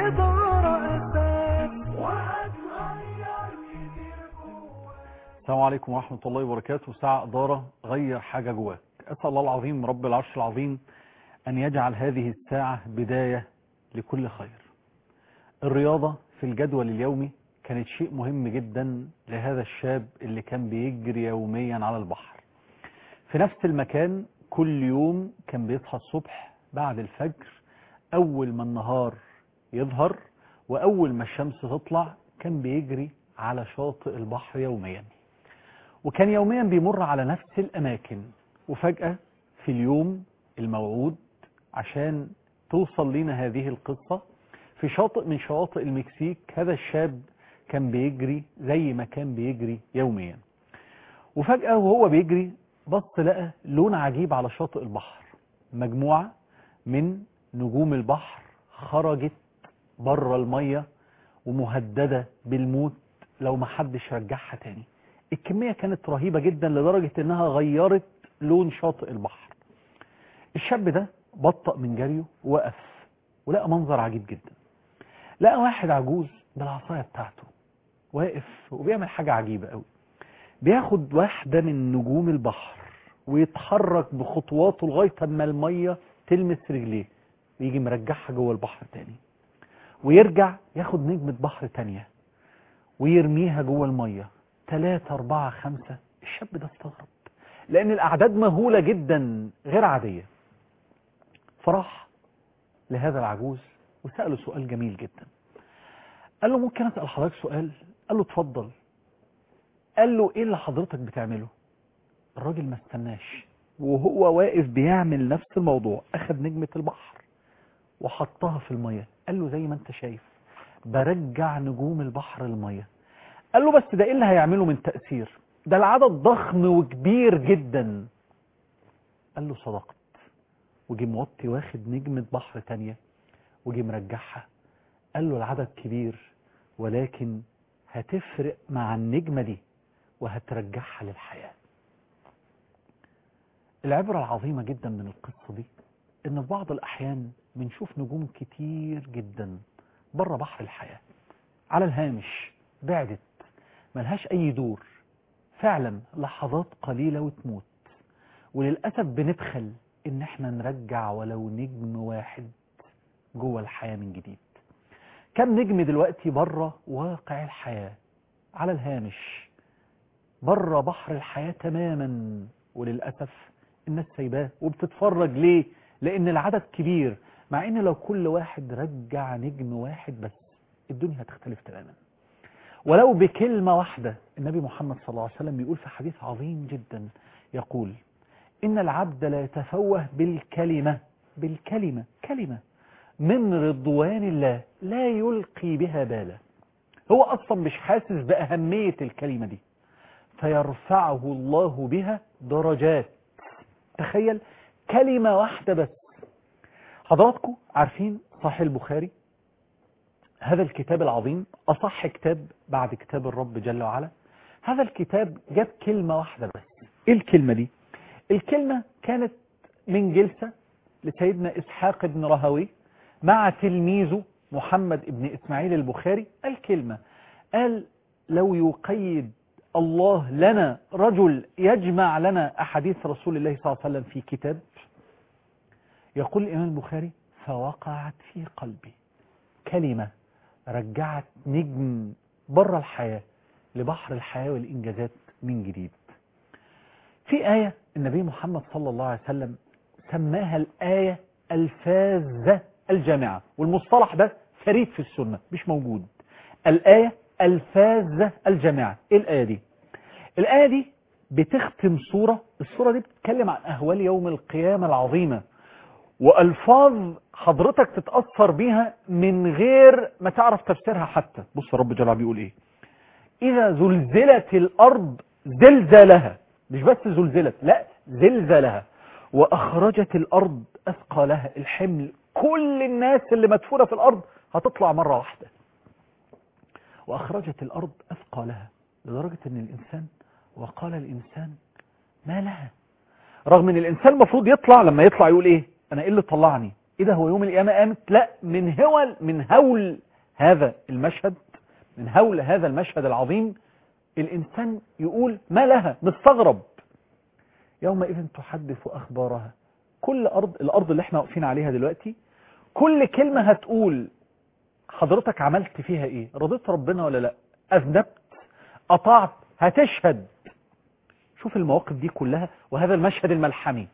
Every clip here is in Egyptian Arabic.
الإدارة أساس وهتغير كتير جواك السلام عليكم ورحمة الله وبركاته ساعة إدارة غير حاجة جواك أسأل الله العظيم رب العرش العظيم أن يجعل هذه الساعة بداية لكل خير الرياضة في الجدول اليومي كانت شيء مهم جدا لهذا الشاب اللي كان بيجري يوميا على البحر في نفس المكان كل يوم كان بيصحى الصبح بعد الفجر أول ما النهار يظهر وأول ما الشمس تطلع كان بيجري على شاطئ البحر يوميا وكان يوميا بيمر على نفس الأماكن وفجأة في اليوم الموعود عشان توصل لنا هذه القصة في شاطئ من شواطئ المكسيك هذا الشاب كان بيجري زي ما كان بيجري يوميا وفجأة وهو بيجري بص لقى لون عجيب على شاطئ البحر مجموعة من نجوم البحر خرجت بره المية ومهددة بالموت لو ما حدش رجعها تاني الكمية كانت رهيبة جدا لدرجة انها غيرت لون شاطئ البحر الشاب ده بطأ من جريه ووقف ولقى منظر عجيب جدا لقى واحد عجوز بالعصاية بتاعته واقف وبيعمل حاجة عجيبة قوي بياخد واحدة من نجوم البحر ويتحرك بخطواته لغاية اما المية تلمس رجليه ويجي مرجعها جوه البحر تاني ويرجع ياخد نجمة بحر تانية ويرميها جوه المية تلاتة أربعة خمسة الشاب ده استغرب لأن الأعداد مهولة جدا غير عادية فراح لهذا العجوز وسأله سؤال جميل جدا قال له ممكن أسأل حضرتك سؤال قال له اتفضل قال له ايه اللي حضرتك بتعمله الراجل ما استناش وهو واقف بيعمل نفس الموضوع اخد نجمة البحر وحطها في المية قال له زي ما انت شايف برجع نجوم البحر المية قال له بس ده ايه اللي هيعمله من تأثير ده العدد ضخم وكبير جدا قال له صدقت وجي موطي واخد نجمة بحر تانية وجي مرجعها قال له العدد كبير ولكن هتفرق مع النجمة دي وهترجعها للحياة العبرة العظيمة جدا من القصة دي ان في بعض الاحيان بنشوف نجوم كتير جدا بره بحر الحياة على الهامش بعدت ملهاش اي دور فعلا لحظات قليلة وتموت وللأسف بنبخل ان احنا نرجع ولو نجم واحد جوه الحياة من جديد كم نجم دلوقتي بره واقع الحياة على الهامش بره بحر الحياة تماما وللأسف الناس سايباه وبتتفرج ليه لأن العدد كبير مع ان لو كل واحد رجع نجم واحد بس الدنيا هتختلف تماما ولو بكلمة واحدة النبي محمد صلى الله عليه وسلم بيقول في حديث عظيم جدا يقول إن العبد لا يتفوه بالكلمة بالكلمة كلمة من رضوان الله لا يلقي بها بالا هو أصلا مش حاسس بأهمية الكلمة دي فيرفعه الله بها درجات تخيل كلمة واحدة بس حضراتكم عارفين صحيح البخاري هذا الكتاب العظيم أصح كتاب بعد كتاب الرب جل وعلا هذا الكتاب جاب كلمة واحدة بس إيه الكلمة دي الكلمة كانت من جلسة لسيدنا إسحاق بن رهوي مع تلميذه محمد بن إسماعيل البخاري الكلمة قال لو يقيد الله لنا رجل يجمع لنا أحاديث رسول الله صلى الله عليه وسلم في كتاب يقول الإمام البخاري فوقعت في قلبي كلمة رجعت نجم بره الحياة لبحر الحياة والإنجازات من جديد في آية النبي محمد صلى الله عليه وسلم سماها الآية الفاذة الجامعة والمصطلح ده فريد في السنة مش موجود الآية الفاذة الجامعة ايه الآية دي الآية دي بتختم سورة السورة دي بتتكلم عن أهوال يوم القيامة العظيمة وألفاظ حضرتك تتأثر بيها من غير ما تعرف تفسيرها حتى بص رب جل بيقول ايه إذا زلزلت الأرض زلزالها مش بس زلزلت لا زلزالها وأخرجت الأرض أثقالها الحمل كل الناس اللي مدفونة في الأرض هتطلع مرة واحدة وأخرجت الأرض أثقالها لدرجة أن الإنسان وقال الإنسان ما لها رغم أن الإنسان المفروض يطلع لما يطلع يقول إيه أنا إيه اللي طلعني ايه ده هو يوم القيامة قامت لا من هول من هول هذا المشهد من هول هذا المشهد العظيم الإنسان يقول ما لها مستغرب يومئذ تحدث أخبارها كل أرض الأرض اللي احنا واقفين عليها دلوقتي كل كلمة هتقول حضرتك عملت فيها ايه رضيت ربنا ولا لا أذنبت أطعت هتشهد شوف المواقف دي كلها وهذا المشهد الملحمي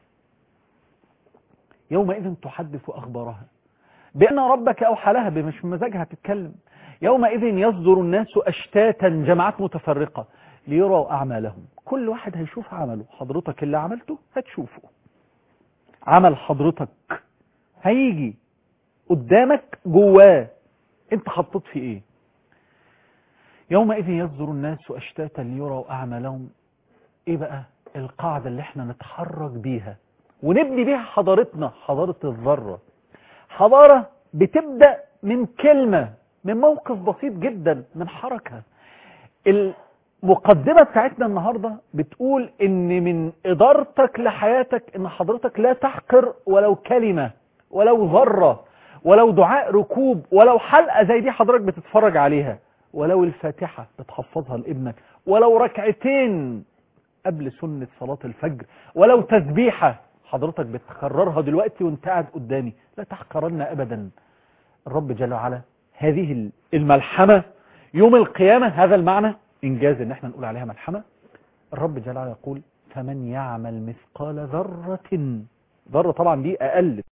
يومئذ تحدث أخبارها بأن ربك أوحى لها مش بمزاجها تتكلم يومئذ يصدر الناس أشتاتا جماعات متفرقة ليروا أعمالهم كل واحد هيشوف عمله حضرتك اللي عملته هتشوفه عمل حضرتك هيجي قدامك جواه انت حطيت في ايه يومئذ يصدر الناس أشتاتا ليروا أعمالهم ايه بقى القاعدة اللي احنا نتحرك بيها ونبني بيها حضارتنا حضارة الذرة حضارة بتبدأ من كلمة من موقف بسيط جدا من حركة المقدمة بتاعتنا النهاردة بتقول ان من ادارتك لحياتك ان حضرتك لا تحقر ولو كلمة ولو ذرة ولو دعاء ركوب ولو حلقة زي دي حضرتك بتتفرج عليها ولو الفاتحة بتحفظها لابنك ولو ركعتين قبل سنة صلاة الفجر ولو تسبيحة حضرتك بتكررها دلوقتي وانت قاعد قدامي لا تحقرن ابدا الرب جل وعلا هذه الملحمة يوم القيامة هذا المعنى انجاز ان احنا نقول عليها ملحمة الرب جل وعلا يقول فمن يعمل مثقال ذرة ذرة طبعا دي اقل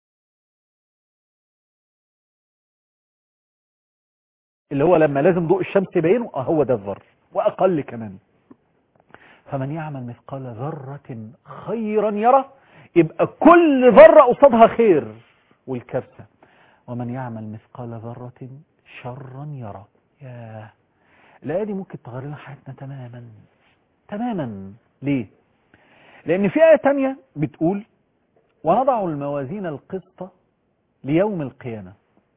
اللي هو لما لازم ضوء الشمس يبينه اه هو ده الذر واقل كمان فمن يعمل مثقال ذرة خيرا يره يبقى كل ذرة قصادها خير والكارثة ومن يعمل مثقال ذرة شرا يرى ياه الآية دي ممكن تغير لنا حياتنا تماما تماما ليه لأن في آية تانية بتقول ونضع الموازين القسط ليوم القيامة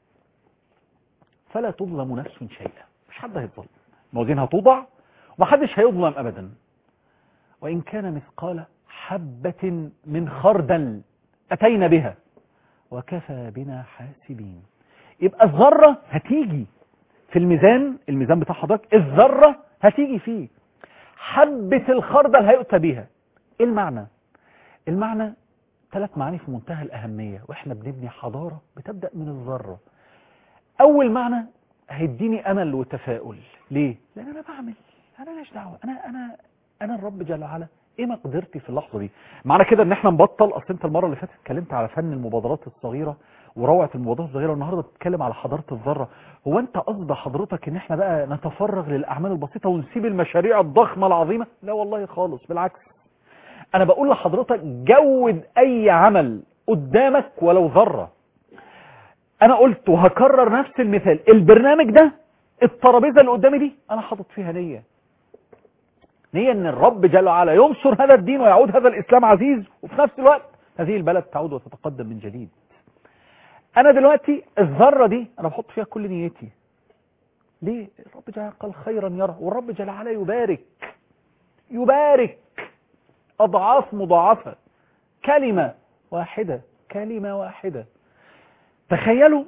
فلا تظلم نفس شيئا مش حد هيتظلم الموازين هتوضع ومحدش هيظلم أبدا وإن كان مثقال حبة من خردل أتينا بها وكفى بنا حاسبين يبقى الذرة هتيجي في الميزان الميزان بتاع حضرتك الذرة هتيجي فيه حبة الخردل هيؤتى بيها ايه المعنى المعنى ثلاث معاني في منتهى الأهمية واحنا بنبني حضارة بتبدأ من الذرة أول معنى هيديني أمل وتفاؤل ليه؟ لأن أنا بعمل أنا ماليش دعوة أنا أنا أنا الرب جل وعلا ايه مقدرتي في اللحظه دي معنى كده ان احنا نبطل اصل انت المره اللي فاتت اتكلمت على فن المبادرات الصغيره وروعه المبادرات الصغيره والنهارده بتتكلم على حضاره الذره هو انت قصد حضرتك ان احنا بقى نتفرغ للاعمال البسيطه ونسيب المشاريع الضخمه العظيمه لا والله خالص بالعكس انا بقول لحضرتك جود اي عمل قدامك ولو ذره انا قلت وهكرر نفس المثال البرنامج ده الترابيزه اللي قدامي دي انا حاطط فيها نيه نية ان الرب جل وعلا ينصر هذا الدين ويعود هذا الاسلام عزيز وفي نفس الوقت هذه البلد تعود وتتقدم من جديد انا دلوقتي الذرة دي انا بحط فيها كل نيتي ليه الرب جل وعلا قال خيرا يرى والرب جل وعلا يبارك يبارك اضعاف مضاعفة كلمة واحدة كلمة واحدة تخيلوا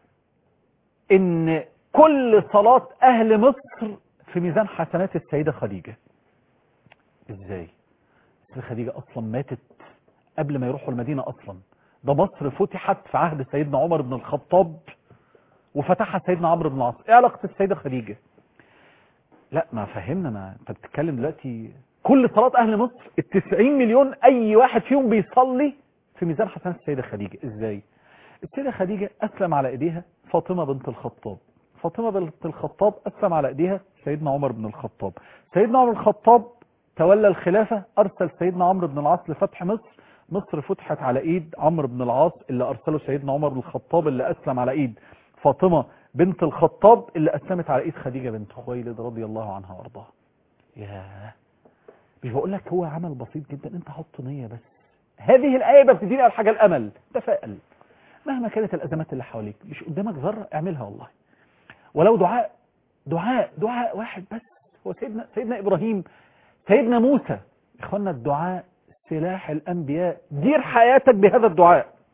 ان كل صلاة اهل مصر في ميزان حسنات السيدة خديجة ازاي السيدة خديجة اصلا ماتت قبل ما يروحوا المدينة اصلا ده مصر فتحت في عهد سيدنا عمر بن الخطاب وفتحها سيدنا عمرو بن العاص ايه علاقة السيدة خديجة لا ما فهمنا ما انت بتتكلم دلوقتي كل صلاة اهل مصر التسعين مليون اي واحد فيهم بيصلي في ميزان حسنات السيدة خديجة ازاي السيدة خديجة اسلم على ايديها فاطمة بنت الخطاب فاطمة بنت الخطاب أسلم على إيديها سيدنا عمر بن الخطاب سيدنا عمر بن الخطاب تولى الخلافة أرسل سيدنا عمرو بن العاص لفتح مصر مصر فتحت على إيد عمرو بن العاص اللي أرسله سيدنا عمر بن الخطاب اللي أسلم على إيد فاطمة بنت الخطاب اللي أسلمت على إيد خديجة بنت خويلد رضي الله عنها وارضاها ياه مش بقول لك هو عمل بسيط جدا انت حط نية بس هذه الآية بتديني على حاجة الأمل تفائل مهما كانت الأزمات اللي حواليك مش قدامك ذرة اعملها والله ولو دعاء دعاء دعاء واحد بس هو سيدنا سيدنا ابراهيم سيدنا موسى اخوانا الدعاء سلاح الانبياء دير حياتك بهذا الدعاء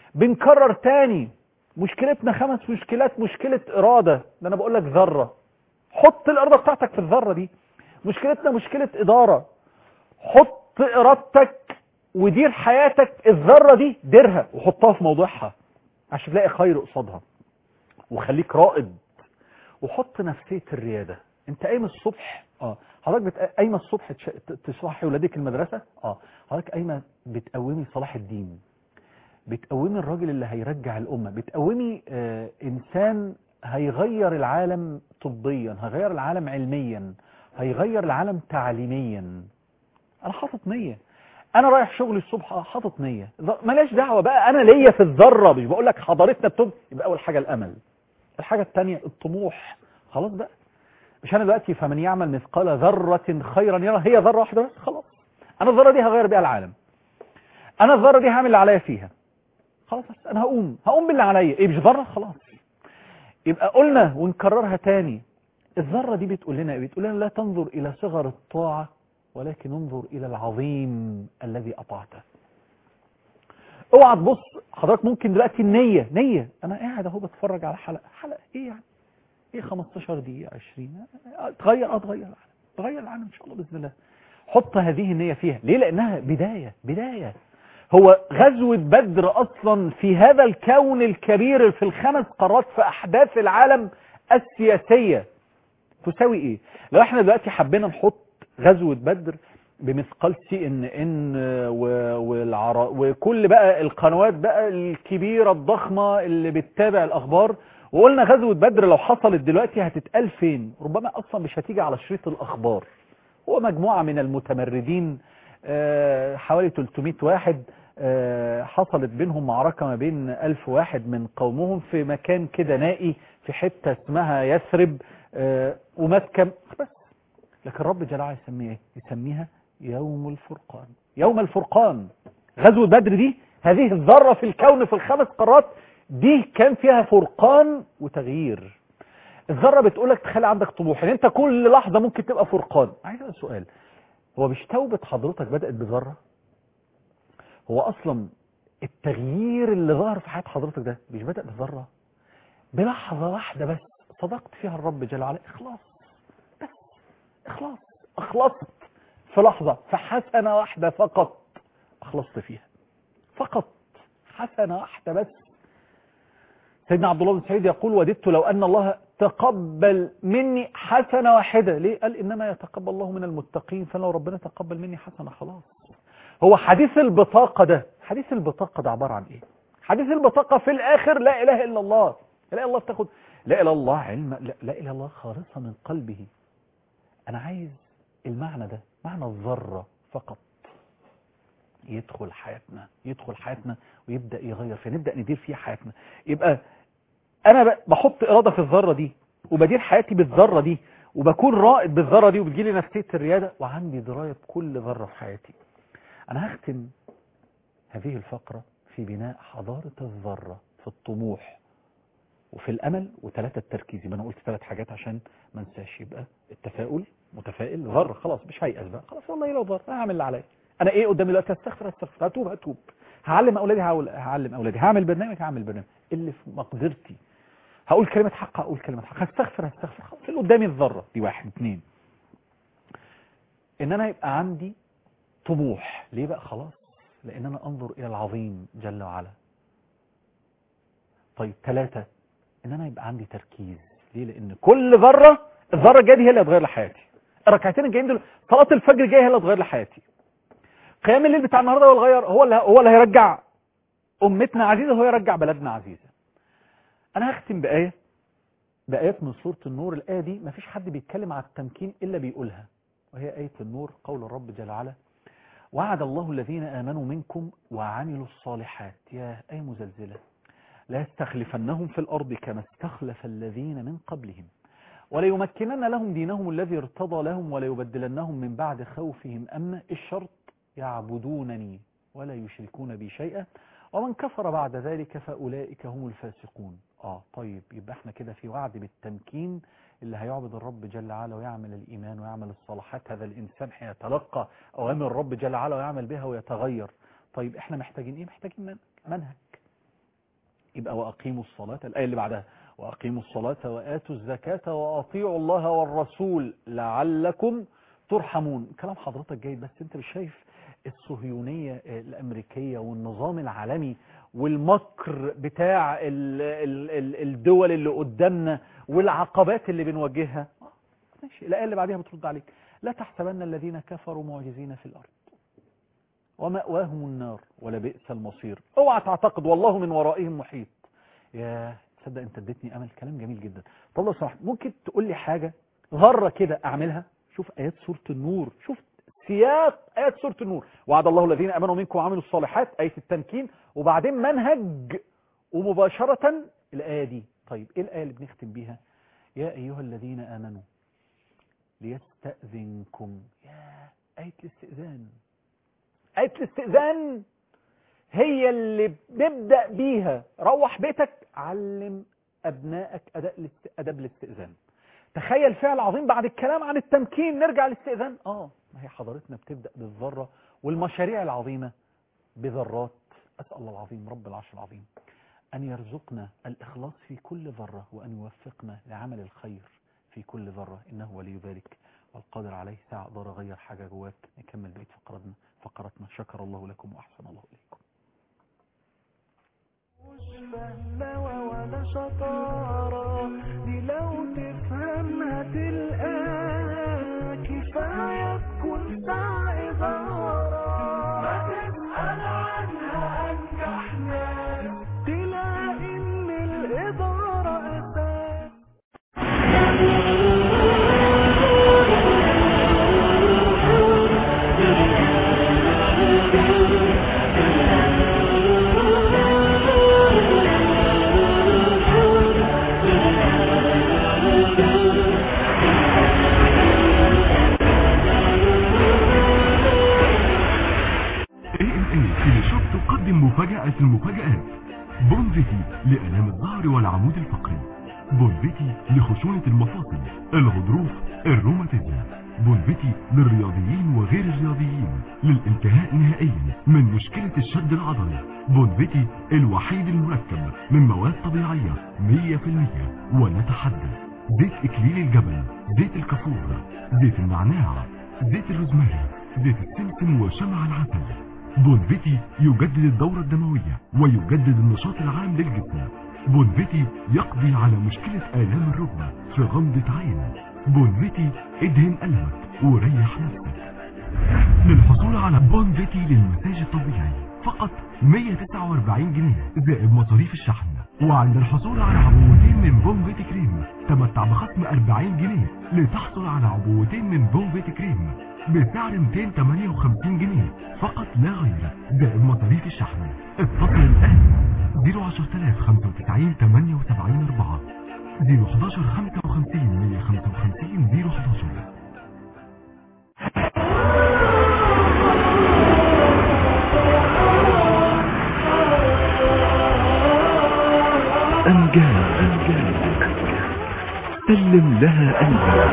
بنكرر تاني مشكلتنا خمس مشكلات مشكلة إرادة ده أنا بقول لك ذرة حط الإرادة بتاعتك في الذرة دي مشكلتنا مشكلة إدارة حط إرادتك ودير حياتك الذرة دي ديرها وحطها في موضوعها عشان تلاقي خير قصادها وخليك رائد وحط نفسية الريادة انت قايم الصبح اه حضرتك بت... قايمه الصبح تش... ت- تصحي ولادك المدرسة اه حضرتك قايمه بتقومي صلاح الدين بتقومي الراجل اللي هيرجع الأمة بتقومي آه إنسان هيغير العالم طبيا هيغير العالم علميا هيغير العالم تعليميا أنا حاطط نية أنا رايح شغلي الصبح آه، حاطط نية ذ- ملاش دعوة بقى أنا ليا في الذرة مش بقول لك حضارتنا بتب يبقى أول حاجة الأمل الحاجة الثانية الطموح خلاص بقى مش أنا دلوقتي فمن يعمل مثقال ذرة خيرا يرى هي ذرة واحدة بس خلاص أنا الذرة دي هغير بيها العالم أنا الذرة دي هعمل اللي عليا فيها خلاص بس انا هقوم هقوم باللي عليا ايه مش ذره خلاص يبقى قلنا ونكررها تاني الذره دي بتقول لنا ايه بتقول لنا لا تنظر الى صغر الطاعه ولكن انظر الى العظيم الذي اطعته اوعى تبص حضرتك ممكن دلوقتي النيه نيه انا قاعد اهو بتفرج على حلقه حلقه ايه يعني ايه 15 دقيقه 20 آه، تغير اه تغير العالم تغير العالم ان شاء الله باذن الله حط هذه النيه فيها ليه لانها بدايه بدايه هو غزوة بدر أصلا في هذا الكون الكبير في الخمس قارات في أحداث العالم السياسية تساوي إيه؟ لو احنا دلوقتي حبينا نحط غزوة بدر بمثقال سي ان ان والعرا وكل بقى القنوات بقى الكبيرة الضخمة اللي بتتابع الأخبار وقلنا غزوة بدر لو حصلت دلوقتي هتتقال فين؟ ربما أصلا مش هتيجي على شريط الأخبار هو مجموعة من المتمردين آه، حوالي 300 واحد آه، حصلت بينهم معركة ما بين ألف واحد من قومهم في مكان كده نائي في حتة اسمها يثرب آه، ومات كم بس لكن رب جل وعلا يسميها ايه يسميها يوم الفرقان يوم الفرقان غزوة بدر دي هذه الذرة في الكون في الخمس قارات دي كان فيها فرقان وتغيير الذرة بتقولك تخلي عندك طموح يعني انت كل لحظة ممكن تبقى فرقان عايز اسال سؤال هو مش توبة حضرتك بدأت بذرة هو اصلا التغيير اللي ظهر في حياة حضرتك ده مش بدأ بذرة بلحظة واحدة بس صدقت فيها الرب جل وعلا اخلاص بس اخلاص اخلصت في لحظة في حسنة واحدة فقط اخلصت فيها فقط حسنة واحدة بس سيدنا عبد الله بن سعيد يقول وددت لو أن الله تقبل مني حسنة واحدة ليه؟ قال إنما يتقبل الله من المتقين فلو ربنا تقبل مني حسنة خلاص هو حديث البطاقة ده حديث البطاقة ده عبارة عن إيه؟ حديث البطاقة في الآخر لا إله إلا الله لا إله إلا الله بتاخد لا إله إلا الله علم لا, لا إله إلا الله خالصة من قلبه أنا عايز المعنى ده معنى الذرة فقط يدخل حياتنا يدخل حياتنا ويبدأ يغير فنبدأ ندير فيها حياتنا يبقى انا ب- بحط اراده في الذره دي وبدير حياتي بالذره دي وبكون رائد بالذره دي وبتجيلي نفسيه الرياده وعندي درايه بكل ذره في حياتي انا هختم هذه الفقره في بناء حضاره الذره في الطموح وفي الامل وثلاثه التركيز يبقى انا قلت ثلاث حاجات عشان ما انساش يبقى التفاؤل متفائل ذره خلاص مش هيأس بقى خلاص والله لو ذره انا هعمل اللي عليا انا ايه قدامي دلوقتي استغفر استغفر هتوب هتوب هعلم اولادي هعول- هعلم اولادي هعمل برنامج هعمل برنامج اللي في مقدرتي هقول كلمة حق هقول كلمة حق هستغفر هستغفر خلاص اللي قدامي الذرة دي واحد اثنين ان انا يبقى عندي طموح ليه بقى خلاص لان انا انظر الى العظيم جل وعلا طيب ثلاثة ان انا يبقى عندي تركيز ليه لان كل ذرة الذرة الجاية دي هي اللي هتغير لي حياتي الركعتين الجايين دول صلاة الفجر الجاية هي اللي هتغير لي حياتي قيام الليل بتاع النهارده هو اللي هيغير هو اللي هو اللي هيرجع امتنا عزيزة هو يرجع بلدنا عزيزة انا هختم بآية بآيات من سورة النور الآية دي مفيش حد بيتكلم على التمكين إلا بيقولها وهي آية النور قول الرب جل وعلا وعد الله الذين آمنوا منكم وعملوا الصالحات يا أي مزلزلة لا يستخلفنهم في الأرض كما استخلف الذين من قبلهم وليمكنن لهم دينهم الذي ارتضى لهم وليبدلنهم من بعد خوفهم أمنا الشرط يعبدونني ولا يشركون بي شيئا ومن كفر بعد ذلك فأولئك هم الفاسقون آه طيب يبقى احنا كده في وعد بالتمكين اللي هيعبد الرب جل وعلا ويعمل الإيمان ويعمل الصالحات هذا الإنسان هيتلقى أوامر الرب جل وعلا ويعمل بها ويتغير طيب احنا محتاجين ايه محتاجين من- منهج يبقى وأقيموا الصلاة الآية اللي بعدها وأقيموا الصلاة وآتوا الزكاة وأطيعوا الله والرسول لعلكم ترحمون كلام حضرتك جيد بس انت مش شايف الصهيونية الأمريكية والنظام العالمي والمكر بتاع ال ال ال الدول اللي قدامنا والعقبات اللي بنواجهها آه، ماشي الآية اللي بعدها بترد عليك لا تحسبن الذين كفروا معجزين في الأرض ومأواهم النار ولبئس المصير اوعى تعتقد والله من ورائهم محيط يا تصدق انت اديتني امل كلام جميل جدا طب لو سمحت ممكن تقول لي حاجه ذره كده اعملها شوف ايات سوره النور شوف سياق ايات سوره النور وعد الله الذين امنوا منكم وعملوا الصالحات ايه التمكين وبعدين منهج ومباشره الايه دي طيب ايه الايه اللي بنختم بيها يا ايها الذين امنوا ليستاذنكم يا ايه الاستئذان آية الاستئذان هي اللي بنبدأ بيها روح بيتك علم أبنائك أداء الاست- أداب الاستئذان تخيل فعل عظيم بعد الكلام عن التمكين نرجع للاستئذان آه ما هي حضارتنا بتبدأ بالذرة والمشاريع العظيمة بذرات أسأل الله العظيم رب العرش العظيم أن يرزقنا الإخلاص في كل ذرة وأن يوفقنا لعمل الخير في كل ذرة إنه ولي ذلك والقادر عليه ساعة أقدر أغير حاجة جواك نكمل بقية فقراتنا فقراتنا شكر الله لكم وأحسن الله إليكم مش فهلوة ولا شطارة دي لو تفهمها تلقاها كفاية تكون ساعة إدارة ما تسأل عنها أنجح ناس تلاقي إن الإدارة أساس اي ام اي تيلي شوب تقدم مفاجأة المفاجآت بونفيتي لآلام الظهر والعمود الفقري بونفيتي لخشونة المفاصل الغضروف الروماتيزم بونفيتي للرياضيين وغير الرياضيين للانتهاء نهائيا من مشكلة الشد العضلي بونفيتي الوحيد المركب من مواد طبيعية 100% ونتحدى زيت اكليل الجبل زيت الكافور زيت النعناع زيت الروزماري زيت السمسم وشمع العسل بونفيتي يجدد الدورة الدموية ويجدد النشاط العام للجسم بونفيتي يقضي على مشكلة آلام الركبة في غمضة عين بونفيتي ادهن قلبك وريح نفسك للحصول على بونفيتي للمساج الطبيعي فقط 149 جنيه زائد مصاريف الشحن وعند الحصول على عبوتين من بونفيتي كريم تمتع بخصم 40 جنيه لتحصل على عبوتين من بونفيتي كريم بسعر 258 جنيه فقط لا غير زائد مصاريف الشحن اتصل الآن 010095 78 4 011 55 155 011 أمجاد أمجاد سلم لها قلبك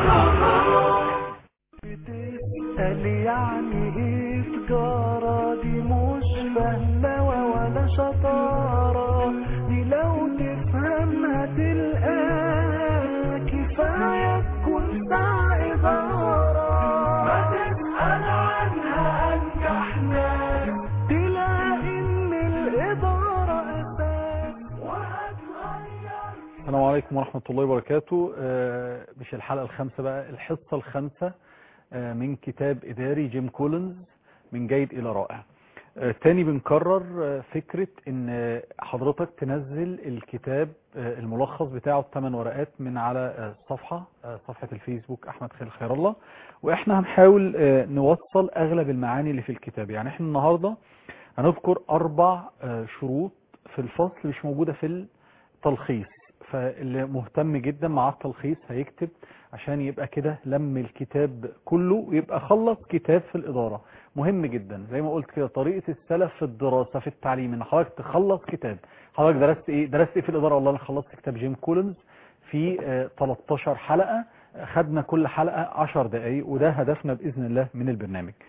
بتسأل يعني ايه تجارة دي مش فهلوة ولا شطارة دي لو تفهمها تلقاها كفاية تكون ساعة إدارة ما تسأل عنها أنجح ناس تلاقي إن الإدارة أساس وهتغير السلام عليكم ورحمة الله وبركاته آه، مش الحلقة الخامسة بقى الحصة الخامسة آه، من كتاب إداري جيم كولينز من جيد إلى رائع آه، تاني بنكرر آه، فكرة ان آه، حضرتك تنزل الكتاب آه، الملخص بتاعه الثمان ورقات من على آه، الصفحة آه، صفحة الفيسبوك احمد خير خير الله واحنا هنحاول آه، نوصل اغلب المعاني اللي في الكتاب يعني احنا النهاردة هنذكر اربع آه، شروط في الفصل مش موجودة في التلخيص فاللي مهتم جدا مع التلخيص هيكتب عشان يبقى كده لم الكتاب كله ويبقى خلص كتاب في الإدارة مهم جدا زي ما قلت كده طريقة السلف في الدراسة في التعليم ان حضرتك تخلص كتاب حضرتك درست ايه درست ايه في الإدارة والله انا خلصت كتاب جيم كولينز في آه، 13 حلقة خدنا كل حلقة 10 دقايق وده هدفنا بإذن الله من البرنامج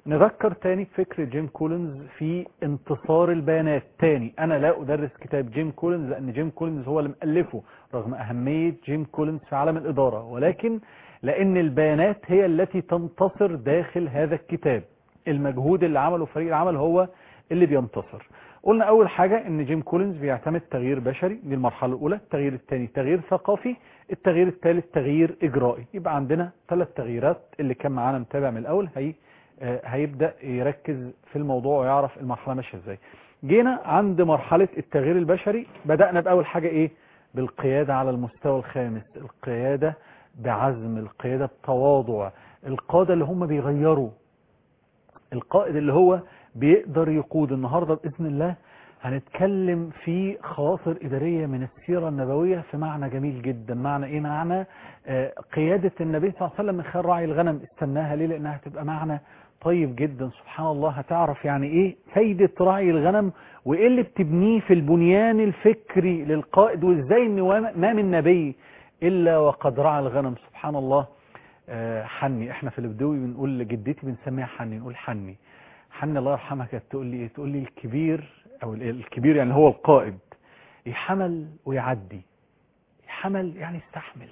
نذكر تاني فكر جيم كولينز في انتصار البيانات تاني انا لا ادرس كتاب جيم كولينز لان جيم كولينز هو اللي مؤلفه رغم اهمية جيم كولينز في عالم الادارة ولكن لان البيانات هي التي تنتصر داخل هذا الكتاب المجهود اللي عمله فريق العمل هو اللي بينتصر قلنا اول حاجة ان جيم كولينز بيعتمد تغيير بشري دي المرحلة الاولى التغيير الثاني تغيير ثقافي التغيير الثالث تغيير اجرائي يبقى عندنا ثلاث تغييرات اللي كان معانا متابع من الاول هي آه، هيبدأ يركز في الموضوع ويعرف المرحلة ماشية ازاي جينا عند مرحلة التغيير البشري بدأنا بأول حاجة ايه بالقيادة على المستوى الخامس القيادة بعزم القيادة بتواضع القادة اللي هم بيغيروا القائد اللي هو بيقدر يقود النهاردة بإذن الله هنتكلم في خواطر إدارية من السيرة النبوية في معنى جميل جدا معنى إيه معنى آه، قيادة النبي صلى الله عليه وسلم من خلال راعي الغنم استناها ليه لأنها هتبقى معنى طيب جدا سبحان الله هتعرف يعني إيه فايدة راعي الغنم وإيه اللي بتبنيه في البنيان الفكري للقائد وإزاي إن ما من نبي إلا وقد رعى الغنم سبحان الله آه، حني احنا في البدوي بنقول لجدتي بنسميها حني نقول حني حني الله يرحمها كانت تقول لي ايه تقول لي الكبير او ال- الكبير يعني هو القائد يحمل ويعدي يحمل يعني يستحمل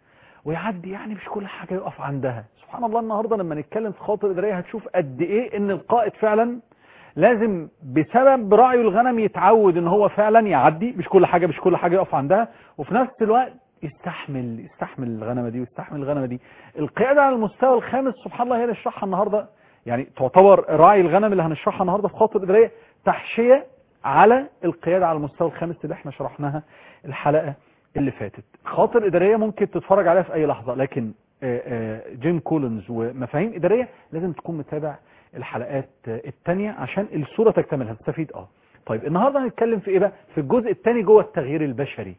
ويعدي يعني مش كل حاجة يقف عندها سبحان الله النهاردة لما نتكلم في خاطر إدارية هتشوف قد إيه إن القائد فعلا لازم بسبب رعي الغنم يتعود إن هو فعلا يعدي مش كل حاجة مش كل حاجة يقف عندها وفي نفس الوقت يستحمل يستحمل الغنمة دي ويستحمل الغنمة دي القيادة على المستوى الخامس سبحان الله هي اللي نشرحها النهاردة يعني تعتبر راعي الغنم اللي هنشرحها النهاردة في خاطر إدارية تحشية على القيادة على المستوى الخامس اللي احنا شرحناها الحلقة اللي فاتت خاطر إدارية ممكن تتفرج عليها في أي لحظة لكن آه، آه، جيم كولينز ومفاهيم إدارية لازم تكون متابع الحلقات آه، التانية عشان الصورة تكتمل هتستفيد اه طيب النهاردة هنتكلم في ايه بقى في الجزء الثاني جوه التغيير البشري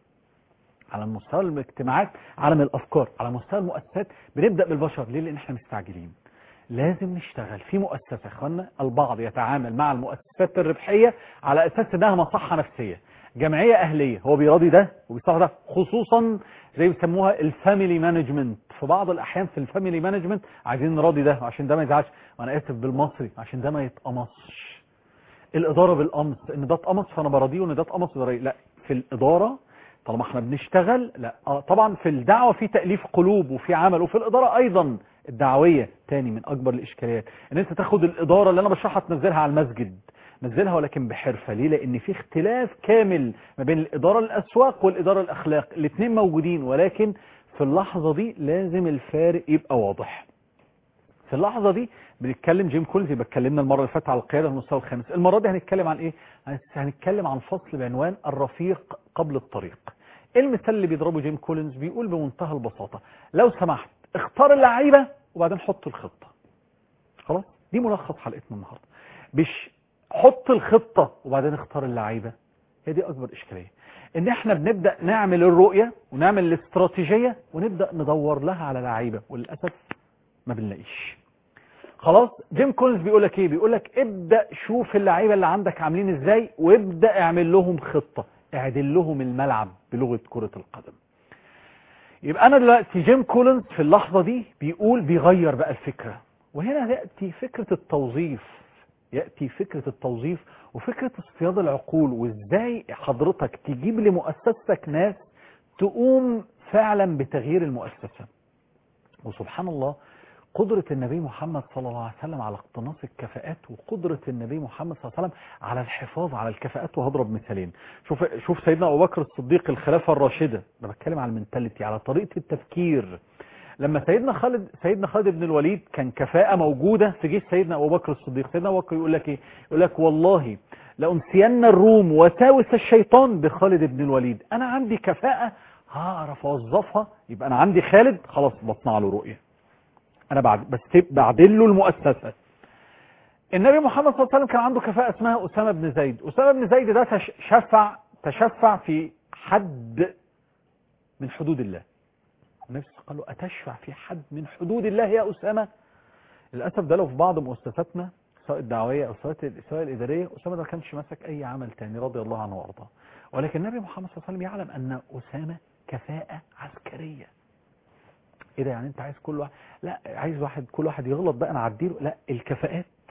على مستوى الاجتماعات عالم الافكار على مستوى المؤسسات بنبدا بالبشر ليه لان احنا مستعجلين لازم نشتغل في مؤسسه يا اخوانا البعض يتعامل مع المؤسسات الربحيه على اساس انها مصحه نفسيه جمعيه اهليه هو بيراضي ده وبيصح ده خصوصا زي بيسموها الفاميلي مانجمنت في بعض الاحيان في الفاميلي مانجمنت عايزين نراضي ده عشان ده ما يزعلش وانا اسف بالمصري عشان ده ما يتقمصش الاداره بالقمص ان ده اتقمص فانا براضيه وان ده اتقمص براضيه لا في الاداره طالما احنا بنشتغل لا آه طبعا في الدعوه في تاليف قلوب وفي عمل وفي الاداره ايضا الدعويه تاني من اكبر الاشكاليات ان انت تاخد الاداره اللي انا بشرحها تنزلها على المسجد نزلها ولكن بحرفه ليه لان في اختلاف كامل ما بين الاداره الاسواق والاداره الاخلاق الاثنين موجودين ولكن في اللحظه دي لازم الفارق يبقى واضح في اللحظة دي بنتكلم جيم كولز يبقى اتكلمنا المرة اللي فاتت على القيادة في المستوى الخامس المرة دي هنتكلم عن ايه هنتكلم عن فصل بعنوان الرفيق قبل الطريق ايه المثال اللي بيضربه جيم كولينز بيقول بمنتهى البساطة لو سمحت اختار اللعيبة وبعدين حط الخطة خلاص دي ملخص حلقتنا النهاردة مش حط الخطة وبعدين اختار اللعيبة هي دي اكبر اشكالية ان احنا بنبدأ نعمل الرؤية ونعمل الاستراتيجية ونبدأ ندور لها على لعيبة وللأسف ما بنلاقيش خلاص جيم كولز بيقول لك ايه بيقول لك ابدا شوف اللعيبه اللي عندك عاملين ازاي وابدا اعمل لهم خطه اعدل لهم الملعب بلغه كره القدم يبقى انا دلوقتي جيم كولينز في اللحظه دي بيقول بيغير بقى الفكره وهنا ياتي فكره التوظيف ياتي فكره التوظيف وفكره اصطياد العقول وازاي حضرتك تجيب لمؤسستك ناس تقوم فعلا بتغيير المؤسسه وسبحان الله قدرة النبي محمد صلى الله عليه وسلم على اقتناص الكفاءات وقدرة النبي محمد صلى الله عليه وسلم على الحفاظ على الكفاءات وهضرب مثالين شوف شوف سيدنا ابو بكر الصديق الخلافة الراشدة انا بتكلم على المنتاليتي على طريقة التفكير لما سيدنا خالد سيدنا خالد بن الوليد كان كفاءة موجودة في جيش سيدنا ابو بكر الصديق سيدنا ابو بكر يقول لك ايه يقول لك والله لأنسين الروم وساوس الشيطان بخالد بن الوليد انا عندي كفاءة هعرف اوظفها يبقى انا عندي خالد خلاص بصنع له رؤيه انا بعد بس بعدل له المؤسسه النبي محمد صلى الله عليه وسلم كان عنده كفاءه اسمها اسامه بن زيد اسامه بن زيد ده تشفع تشفع في حد من حدود الله النبي قال له اتشفع في حد من حدود الله يا اسامه للاسف ده لو في بعض مؤسساتنا سواء الدعويه او سواء سواء الاداريه اسامه ده ما كانش ماسك اي عمل تاني رضي الله عنه وارضاه ولكن النبي محمد صلى الله عليه وسلم يعلم ان اسامه كفاءه عسكريه ايه ده يعني انت عايز كل واحد لا عايز واحد كل واحد يغلط بقى انا اعديله لا الكفاءات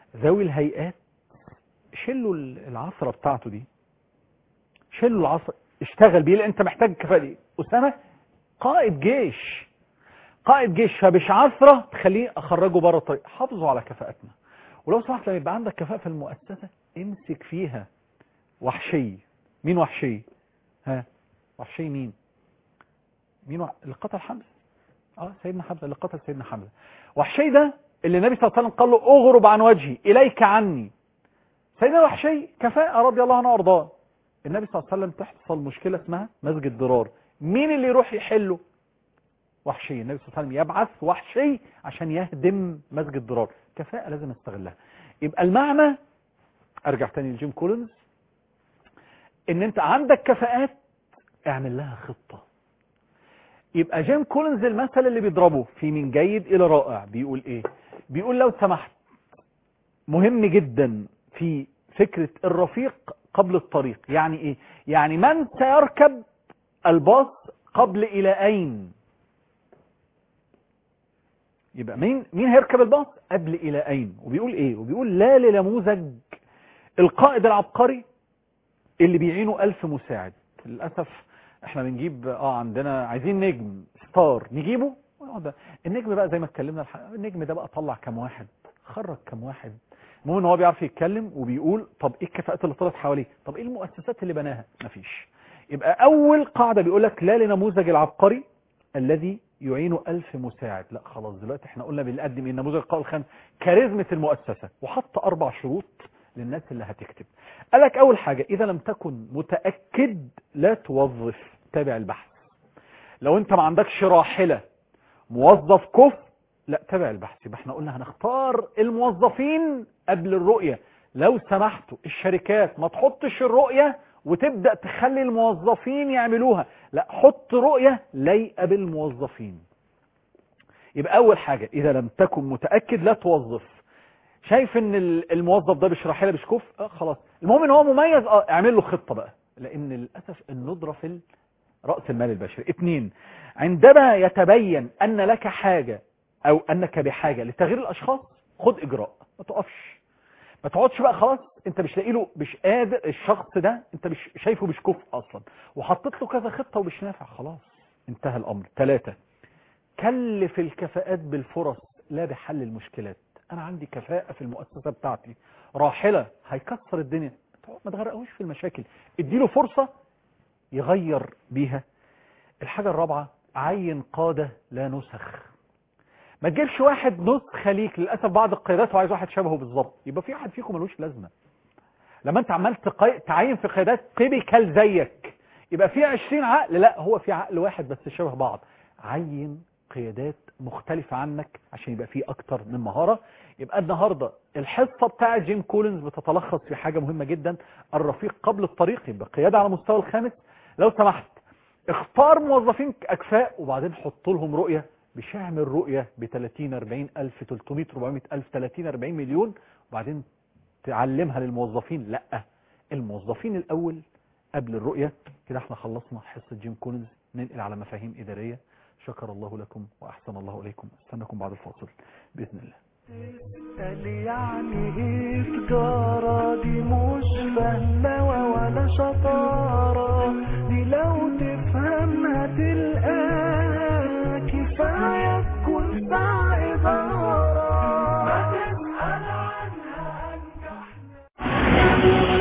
ذوي الهيئات شلوا العصرة بتاعته دي شلوا العصر اشتغل بيه لان انت محتاج كفاءة دي اسامة قائد جيش قائد جيش فمش عصرة تخليه اخرجه بره الطريق حافظوا على كفاءتنا ولو سمحت لما يبقى عندك كفاءة في المؤسسة امسك فيها وحشي مين وحشي ها وحشي مين مين وح... اللي قتل حمزة اه سيدنا حمزة اللي قتل سيدنا حمزة وحشي ده اللي النبي صلى الله عليه وسلم قال له اغرب عن وجهي اليك عني سيدنا وحشي كفاءة رضي الله عنه وارضاه النبي صلى الله عليه وسلم تحصل مشكلة اسمها مسجد ضرار مين اللي يروح يحله وحشي النبي صلى الله عليه وسلم يبعث وحشي عشان يهدم مسجد ضرار كفاءة لازم استغلها يبقى المعنى ارجع تاني لجيم كولينز ان انت عندك كفاءات اعمل لها خطة يبقى جيم كولينز المثل اللي بيضربه في من جيد الى رائع بيقول ايه بيقول لو سمحت مهم جدا في فكرة الرفيق قبل الطريق يعني ايه يعني من سيركب الباص قبل الى اين يبقى مين مين هيركب الباص قبل الى اين وبيقول ايه وبيقول لا لنموذج القائد العبقري اللي بيعينه ألف مساعد للأسف احنا بنجيب اه عندنا عايزين نجم ستار نجيبه ده النجم بقى زي ما اتكلمنا الح... النجم ده بقى طلع كام واحد خرج كام واحد المهم ان هو بيعرف يتكلم وبيقول طب ايه الكفاءات اللي طلعت حواليه طب ايه المؤسسات اللي بناها مفيش يبقى اول قاعدة بيقول لك لا لنموذج العبقري الذي يعينه ألف مساعد لا خلاص دلوقتي احنا قلنا بنقدم ايه النموذج القائد الخامس كاريزمة المؤسسة وحط اربع شروط للناس اللي هتكتب قال لك اول حاجة اذا لم تكن متأكد لا توظف تابع البحث لو انت ما عندكش راحلة موظف كف لا تابع البحث يبقى احنا قلنا هنختار الموظفين قبل الرؤية لو سمحتوا الشركات ما تحطش الرؤية وتبدأ تخلي الموظفين يعملوها لا حط رؤية لايقة بالموظفين يبقى اول حاجة اذا لم تكن متأكد لا توظف شايف ان الموظف ده مش راحله مش كفء اه خلاص المهم ان هو مميز اه اعمل له خطه بقى لان للاسف الندره في راس المال البشري اثنين عندما يتبين ان لك حاجه او انك بحاجه لتغيير الاشخاص خد اجراء ما تقفش ما تقعدش بقى خلاص انت مش لاقي له مش قادر الشخص ده انت مش شايفه مش كفء اصلا وحطيت له كذا خطه ومش نافع خلاص انتهى الامر ثلاثة كلف الكفاءات بالفرص لا بحل المشكلات انا عندي كفاءة في المؤسسة بتاعتي راحلة هيكسر الدنيا ما تغرقوش في المشاكل اديله فرصة يغير بيها الحاجة الرابعة عين قادة لا نسخ ما تجيبش واحد نسخة ليك للأسف بعض القيادات وعايز واحد شبهه بالظبط يبقى في واحد فيكم ملوش لازمة لما انت عمال تقي... تعين في قيادات تيبيكال زيك يبقى في 20 عقل لا هو في عقل واحد بس شبه بعض عين قيادات مختلفة عنك عشان يبقى فيه اكتر من مهارة يبقى النهاردة الحصة بتاعة جيم كولينز بتتلخص في حاجة مهمة جدا الرفيق قبل الطريق يبقى قيادة على مستوى الخامس لو سمحت اختار موظفين اكفاء وبعدين حط لهم رؤية مش اعمل رؤية ب 30 40 الف 300 400 الف 30 40 مليون وبعدين تعلمها للموظفين لا الموظفين الاول قبل الرؤية كده احنا خلصنا حصة جيم كولينز ننقل على مفاهيم ادارية شكر الله لكم واحسن الله اليكم استناكم بعد الفاصل باذن الله قال يعني ايه تجارة دي مش فهلوة ولا شطارة دي لو تفهمها تلقاها كفاية تكون بتاع إدارة ما تسأل عنها أنجح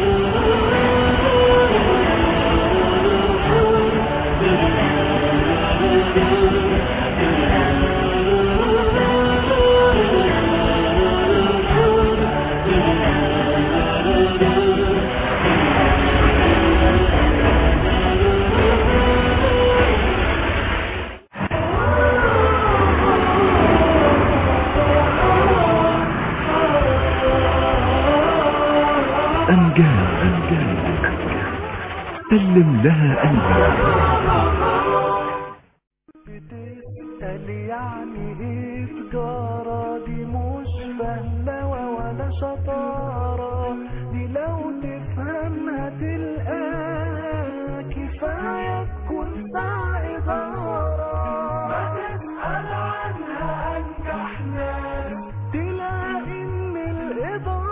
أنجاز أنجاز سلم لها قلبك بتسأل يعني ايه تجارة دي مش فهلوة ولا شطارة دي لو تفهمها تلقاها كفاية تكون بتاع إدارة ما تسأل عنها أنجح ناس تلاقي إن الإدارة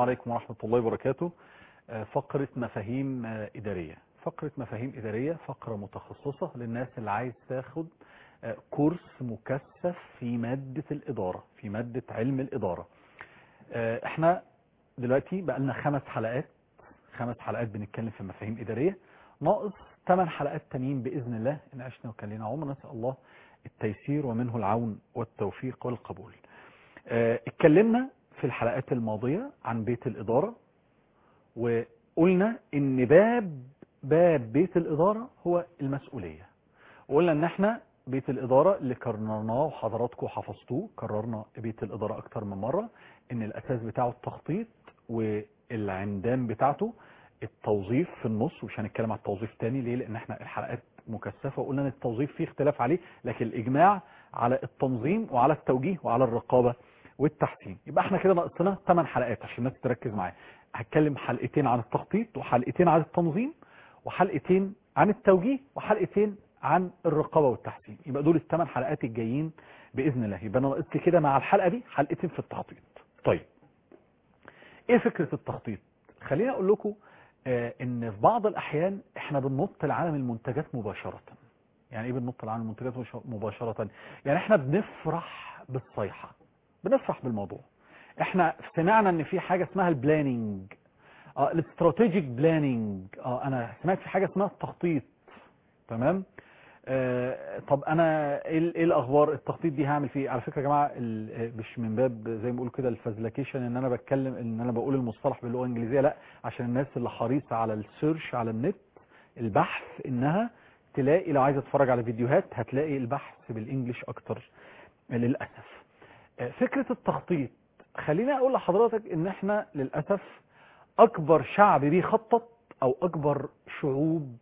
عليكم ورحمة الله وبركاته آه، فقرة مفاهيم آه، إدارية فقرة مفاهيم إدارية فقرة متخصصة للناس اللي عايز تاخد آه، كورس مكثف في مادة الإدارة في مادة علم الإدارة آه، احنا دلوقتي بقى لنا خمس حلقات خمس حلقات بنتكلم في مفاهيم إدارية ناقص ثمان حلقات تانيين بإذن الله إن عشنا وكان لنا عمر نسأل الله التيسير ومنه العون والتوفيق والقبول آه، اتكلمنا في الحلقات الماضية عن بيت الإدارة وقلنا ان باب باب بيت الإدارة هو المسؤولية وقلنا ان احنا بيت الإدارة اللي كررناه وحضراتكم حفظتوه كررنا بيت الإدارة أكتر من مرة ان الأساس بتاعه التخطيط والعمدان بتاعته التوظيف في النص ومش هنتكلم على التوظيف تاني ليه لان احنا الحلقات مكثفة وقلنا ان التوظيف فيه اختلاف عليه لكن الإجماع على التنظيم وعلى التوجيه وعلى الرقابة والتحسين يبقى احنا كده ناقصنا 8 حلقات عشان الناس تركز معايا هتكلم حلقتين عن التخطيط وحلقتين عن التنظيم وحلقتين عن التوجيه وحلقتين عن الرقابه والتحسين يبقى دول الثمان حلقات الجايين باذن الله يبقى انا ناقص لي كده مع الحلقه دي حلقتين في التخطيط طيب ايه فكره التخطيط خليني اقول لكم آه ان في بعض الاحيان احنا بننط لعالم المنتجات مباشره يعني ايه بننط لعالم المنتجات مش- مباشره يعني احنا بنفرح بالصيحه بنفرح بالموضوع احنا سمعنا ان في حاجه اسمها البلاننج اه الاستراتيجيك بلاننج اه انا سمعت في حاجه اسمها التخطيط تمام آه طب انا ايه ال- إيه الاخبار التخطيط دي هعمل فيه على فكره يا جماعه ال- آه، مش من باب زي ما بيقولوا كده الفزلكيشن ان انا بتكلم ان انا بقول المصطلح باللغه الانجليزيه لا عشان الناس اللي حريصه على السيرش على النت البحث انها تلاقي لو عايزه تتفرج على فيديوهات هتلاقي البحث بالانجلش اكتر للاسف آه، فكرة التخطيط خليني اقول لحضرتك ان احنا للأسف اكبر شعب بيخطط او اكبر شعوب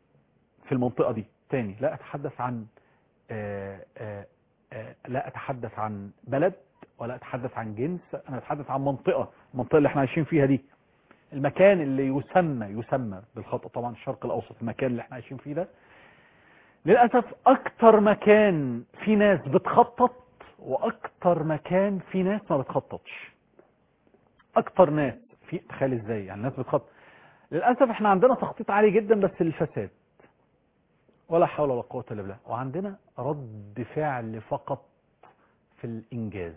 في المنطقة دي تاني لا اتحدث عن آه، آه، آه، لا اتحدث عن بلد ولا اتحدث عن جنس انا اتحدث عن منطقة المنطقة اللي احنا عايشين فيها دي المكان اللي يسمى يسمى بالخطأ طبعا الشرق الاوسط المكان اللي احنا عايشين فيه ده للأسف أكتر مكان في ناس بتخطط وأكتر مكان في ناس ما بتخططش أكتر ناس في تخيل إزاي يعني الناس بتخطط للأسف إحنا عندنا تخطيط عالي جدا بس للفساد ولا حول ولا قوة إلا بالله وعندنا رد فعل فقط في الإنجاز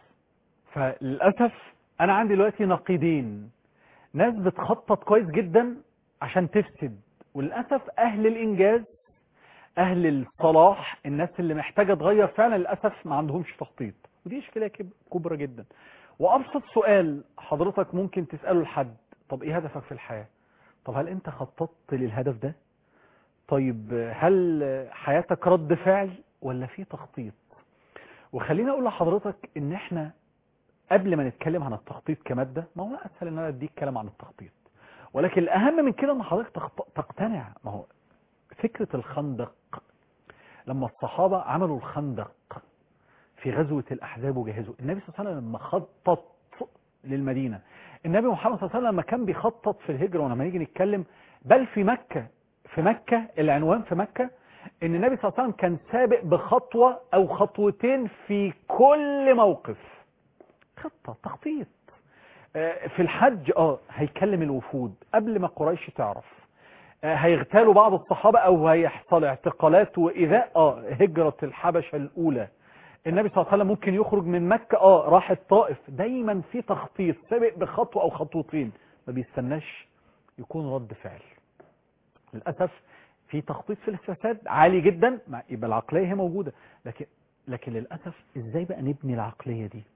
فللأسف أنا عندي دلوقتي نقيضين ناس بتخطط كويس جدا عشان تفسد وللأسف أهل الإنجاز اهل الصلاح الناس اللي محتاجه تغير فعلا للاسف ما عندهمش تخطيط ودي اشكاليه كب- كبرى جدا وابسط سؤال حضرتك ممكن تساله لحد طب ايه هدفك في الحياه طب هل انت خططت للهدف ده طيب هل حياتك رد فعل ولا في تخطيط وخليني اقول لحضرتك ان احنا قبل ما نتكلم عن التخطيط كماده ما هو اسهل ان انا اديك كلام عن التخطيط ولكن الاهم من كده ان حضرتك تخط- تقتنع ما هو فكرة الخندق لما الصحابة عملوا الخندق في غزوة الأحزاب وجهزوا النبي صلى الله عليه وسلم لما خطط للمدينة النبي محمد صلى الله عليه وسلم لما كان بيخطط في الهجرة ولما نيجي نتكلم بل في مكة في مكة العنوان في مكة ان النبي صلى الله عليه وسلم كان سابق بخطوة او خطوتين في كل موقف خطة تخطيط آه، في الحج اه هيكلم الوفود قبل ما قريش تعرف آه، هيغتالوا بعض الصحابة او هيحصل اعتقالات وايذاء اه هجرة الحبشة الاولى النبي صلى الله عليه وسلم ممكن يخرج من مكة اه راح الطائف دايما في تخطيط سابق بخطوة او خطوتين ما بيستناش يكون رد فعل للأسف في تخطيط في الفساد عالي جدا مع- يبقى العقلية هي موجودة لكن لكن للأسف ازاي بقى نبني العقلية دي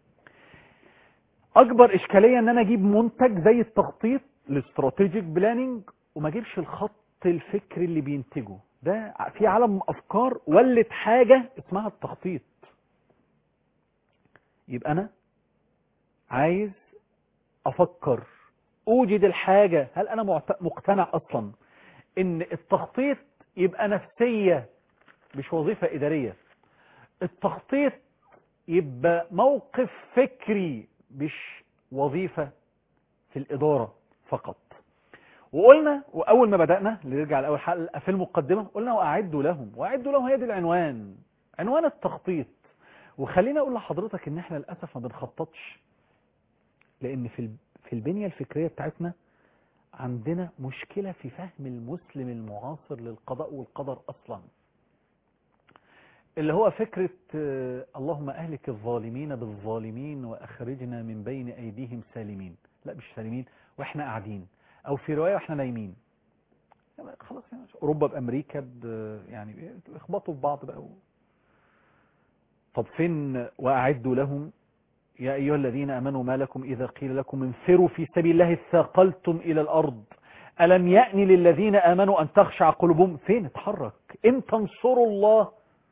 اكبر اشكالية ان انا اجيب منتج زي التخطيط الاستراتيجيك بلاننج وما اجيبش الخط الفكري اللي بينتجه ده في عالم افكار ولت حاجة اسمها التخطيط يبقى انا عايز افكر اوجد الحاجة هل انا معت- مقتنع اصلا ان التخطيط يبقى نفسية مش وظيفة ادارية التخطيط يبقى موقف فكري مش وظيفة في الإدارة فقط وقلنا وأول ما بدأنا نرجع لأول حلقة في المقدمة قلنا وأعدوا لهم وأعدوا لهم هي دي العنوان عنوان التخطيط وخليني أقول لحضرتك إن إحنا للأسف ما بنخططش لأن في ال- في البنية الفكرية بتاعتنا عندنا مشكلة في فهم المسلم المعاصر للقضاء والقدر أصلا اللي هو فكرة آه، اللهم أهلك الظالمين بالظالمين وأخرجنا من بين أيديهم سالمين لا مش سالمين وإحنا قاعدين أو في رواية وإحنا نايمين يعني خلاص يعني أوروبا بأمريكا ب- يعني يخبطوا في بعض بقى طب فين وأعدوا لهم يا أيها الذين أمنوا ما لكم إذا قيل لكم انفروا في سبيل الله اثاقلتم إلى الأرض ألم يأن للذين آمنوا أن تخشع قلوبهم فين اتحرك إن تنصروا الله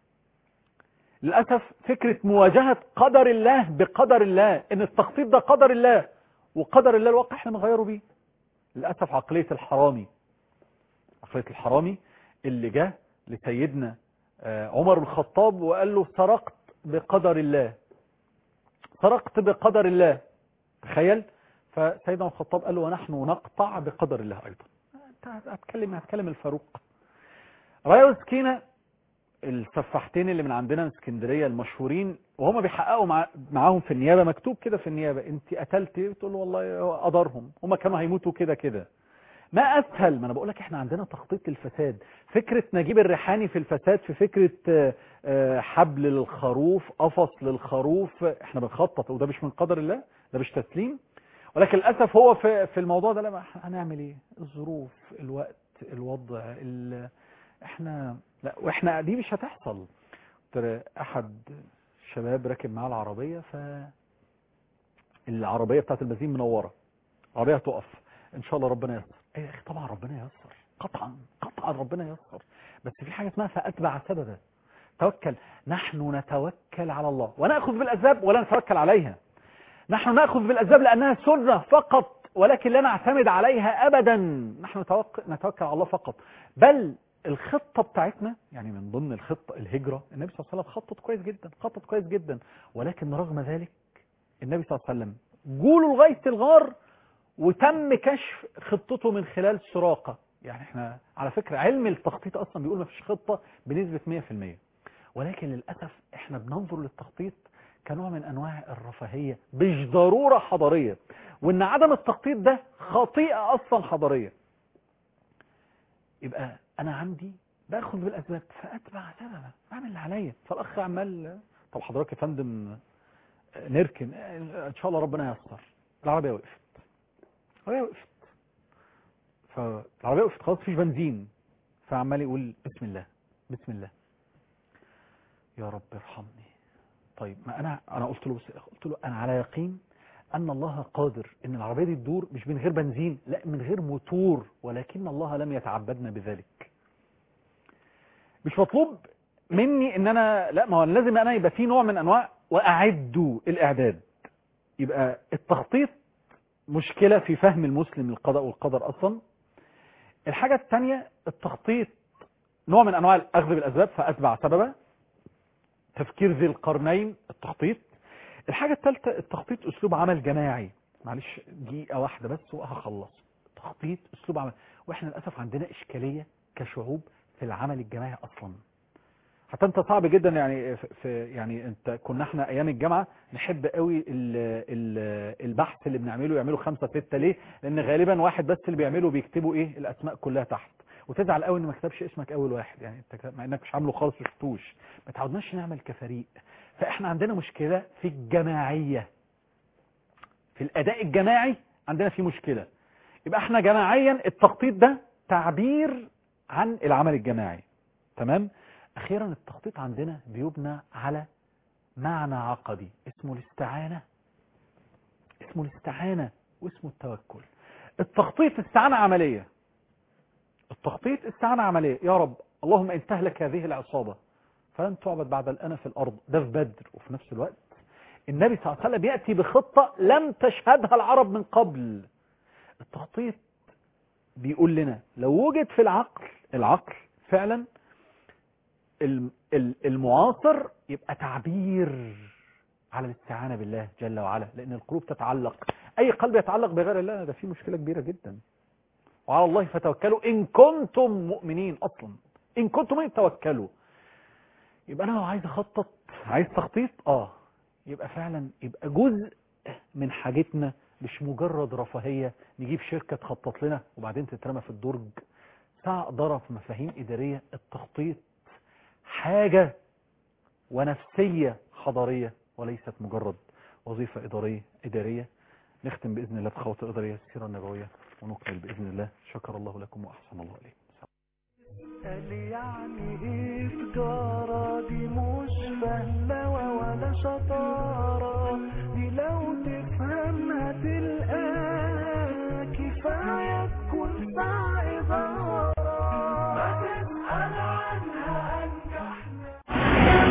للأسف فكرة مواجهة قدر الله بقدر الله إن التخطيط ده قدر الله وقدر الله الواقع احنا بنغيره بيه للأسف عقلية الحرامي عقلية الحرامي اللي جه لسيدنا آه، عمر بن الخطاب وقال له سرقت بقدر الله سرقت بقدر الله تخيل فسيدنا عمر الخطاب قال له ونحن نقطع بقدر الله أيضا انت هتكلم هتكلم الفاروق رايا وسكينة السفاحتين اللي من عندنا من اسكندريه المشهورين وهم بيحققوا مع معاهم في النيابه مكتوب كده في النيابه انت قتلتي تقول له والله هو قدرهم هم كانوا هيموتوا كده كده ما اسهل ما انا بقول لك احنا عندنا تخطيط للفساد فكره نجيب الريحاني في الفساد في فكره آه، آه، حبل للخروف قفص للخروف احنا بنخطط وده مش من قدر الله ده مش تسليم ولكن للاسف هو في في الموضوع ده لا ما إحنا هنعمل ايه الظروف الوقت الوضع ال... احنا لا واحنا دي مش هتحصل ترى احد الشباب راكب معاه العربيه ف العربيه بتاعت البنزين منوره العربيه هتقف ان شاء الله ربنا ييسر ايه يا اخي طبعا ربنا ييسر قطعا قطعا ربنا ييسر بس في حاجه اسمها فاتبع سببا توكل نحن نتوكل على الله وناخذ بالاسباب ولا نتوكل عليها نحن ناخذ بالاسباب لانها سنه فقط ولكن لا نعتمد عليها ابدا نحن نتوك- نتوكل على الله فقط بل الخطه بتاعتنا يعني من ضمن الخطه الهجره النبي صلى الله عليه وسلم خطط كويس جدا خطط كويس جدا ولكن رغم ذلك النبي صلى الله عليه وسلم جوله لغايه الغار وتم كشف خطته من خلال سراقه يعني احنا على فكره علم التخطيط اصلا بيقول ما فيش خطه بنسبه 100% ولكن للاسف احنا بننظر للتخطيط كنوع من انواع الرفاهيه مش ضروره حضاريه وان عدم التخطيط ده خطيئه اصلا حضاريه يبقى انا عندي باخذ بالاسباب فاتبع سببا بعمل اللي عليا فالاخ عمال طب حضرتك يا فندم نركن ان شاء الله ربنا ييسر العربيه وقفت العربيه وقفت فالعربيه وقفت خلاص مفيش بنزين فعمال يقول بسم الله بسم الله يا رب ارحمني طيب ما انا انا قلت له بس قلت له انا على يقين ان الله قادر ان العربيه دي تدور مش من غير بنزين لا من غير موتور ولكن الله لم يتعبدنا بذلك مش مطلوب مني ان انا لا ما هو لازم انا يبقى في نوع من انواع واعدوا الاعداد يبقى التخطيط مشكله في فهم المسلم القضاء والقدر اصلا الحاجه الثانيه التخطيط نوع من انواع الاخذ بالاسباب فاتبع سببا تفكير ذي القرنين التخطيط الحاجة الثالثة التخطيط أسلوب عمل جماعي معلش دقيقة واحدة بس وهخلص تخطيط أسلوب عمل وإحنا للأسف عندنا إشكالية كشعوب في العمل الجماعي أصلا حتى انت صعب جدا يعني في- في يعني انت كنا احنا ايام الجامعه نحب قوي ال ال البحث اللي بنعمله يعمله خمسة ستة ليه لان غالبا واحد بس اللي بيعمله بيكتبوا ايه الاسماء كلها تحت وتزعل قوي ان ما كتبش اسمك اول واحد يعني انت ك- مع انك مش عامله خالص ما شفتوش ما تعودناش نعمل كفريق فاحنا عندنا مشكله في الجماعيه في الاداء الجماعي عندنا في مشكله يبقى احنا جماعيا التخطيط ده تعبير عن العمل الجماعي تمام اخيرا التخطيط عندنا بيبنى على معنى عقدي اسمه الاستعانه اسمه الاستعانه واسمه التوكل التخطيط استعانه عمليه التخطيط استعانه عمليه يا رب اللهم ان تهلك هذه العصابه فلن تعبد بعد الان في الارض ده في بدر وفي نفس الوقت النبي صلى الله عليه وسلم ياتي بخطه لم تشهدها العرب من قبل التخطيط بيقول لنا لو وجد في العقل العقل فعلا الم- ال- المعاصر يبقى تعبير على الاستعانة بالله جل وعلا لأن القلوب تتعلق أي قلب يتعلق بغير الله ده فيه مشكلة كبيرة جدا وعلى الله فتوكلوا إن كنتم مؤمنين أصلا إن كنتم مؤمنين توكلوا يبقى أنا لو عايز أخطط عايز تخطيط آه يبقى فعلا يبقى جزء من حاجتنا مش مجرد رفاهية نجيب شركة تخطط لنا وبعدين تترمى في الدرج ساعة إدارة في مفاهيم إدارية التخطيط حاجة ونفسية حضارية وليست مجرد وظيفة إدارية إدارية نختم بإذن الله بخواطر إدارية السيرة النبوية ونكمل بإذن الله شكر الله لكم وأحسن الله إليكم قال يعني ايه تجارة دي مش فهلوة ولا شطارة دي لو تفهمها تلقاها كفاية تكون ساعة إدارة ما تسأل عنها أنجح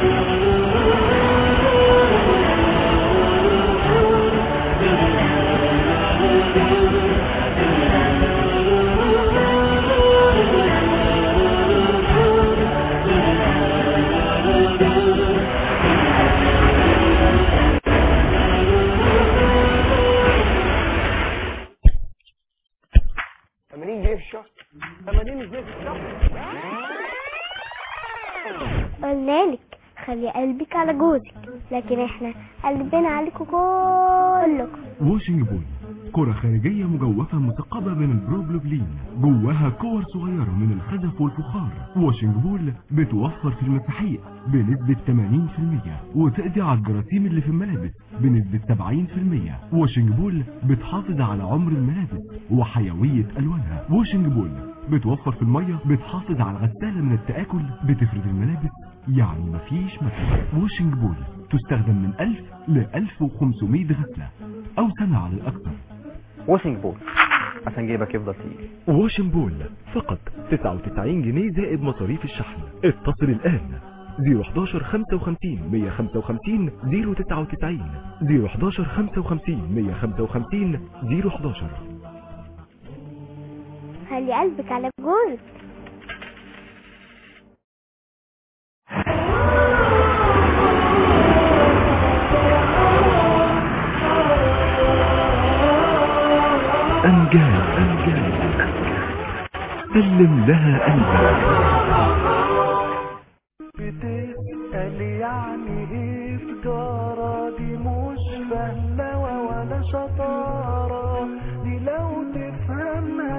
تمانين جنيه في الشهر تمانين جنيه في الشهر قلنالك خلي قلبك على جوزك لكن احنا قلبنا عليكم كلكم واشنج بول كرة خارجية مجوفة مثقبة من البروبلوبلين جواها كور صغيرة من الخزف والفخار واشنج بول بتوفر في المساحيق بنسبة 80% وتقضي على الجراثيم اللي في الملابس بنسبة 70% واشنج بول بتحافظ على عمر الملابس وحيوية ألوانها واشنج بول بتوفر في المية بتحافظ على الغسالة من التآكل بتفرد الملابس يعني مفيش مكان واشنج بول تستخدم من 1000 ل 1500 غسلة أو سنة على الأكثر واشنج بول عشان جيبك يفضل تقيل واشن بول فقط 99 جنيه زائد مصاريف الشحن اتصل الآن 011 55 155 099 011 55 155 011 خلي قلبك على جوزك أمجاد أمجاد سلم لها قلبك بتسأل يعني ايه تجارة دي مش فهلوة ولا شطارة دي لو تفهمها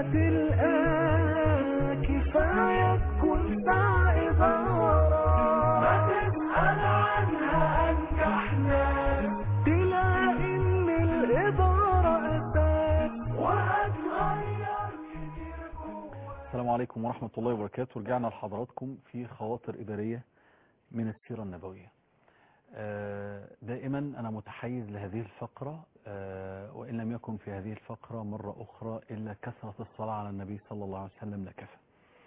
تلقاها كفاية تكون ساعة إدارة ما تسأل عنها أنجح ناس تلاقي إن الإدارة أساس وهتغير كتير جوا السلام عليكم ورحمة الله وبركاته رجعنا لحضراتكم في خواطر إدارية من السيرة النبوية آه، دائما أنا متحيز لهذه الفقرة آه، وإن لم يكن في هذه الفقرة مرة أخرى إلا كثرة الصلاة على النبي صلى الله عليه وسلم لكفى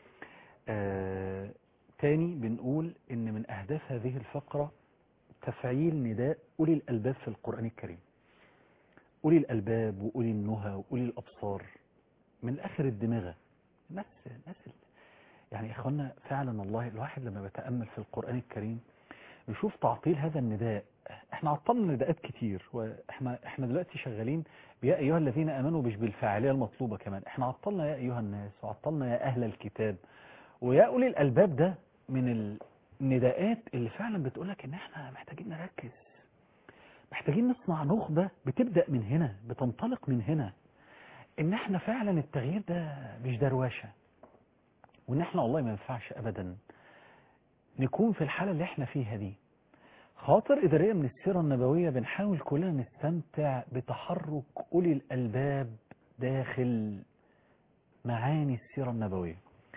آه، تاني بنقول إن من أهداف هذه الفقرة تفعيل نداء أولي الألباب في القرآن الكريم أولي الألباب وأولي النهى وأولي الأبصار من الآخر الدماغة الناس الناس ال- يعني يا اخوانا فعلا والله الواحد لما بيتامل في القران الكريم بيشوف تعطيل هذا النداء احنا عطلنا نداءات كتير واحنا احنا دلوقتي شغالين بيا ايها الذين امنوا مش بالفاعليه المطلوبه كمان احنا عطلنا يا ايها الناس وعطلنا يا اهل الكتاب ويا اولي الالباب ده من النداءات اللي فعلا بتقولك ان احنا محتاجين نركز محتاجين نصنع نخبه بتبدا من هنا بتنطلق من هنا ان احنا فعلا التغيير ده مش دروشه وان احنا والله ما ينفعش ابدا نكون في الحاله اللي احنا فيها دي خاطر اداريه من السيره النبويه بنحاول كلنا نستمتع بتحرك اولي الالباب داخل معاني السيره النبويه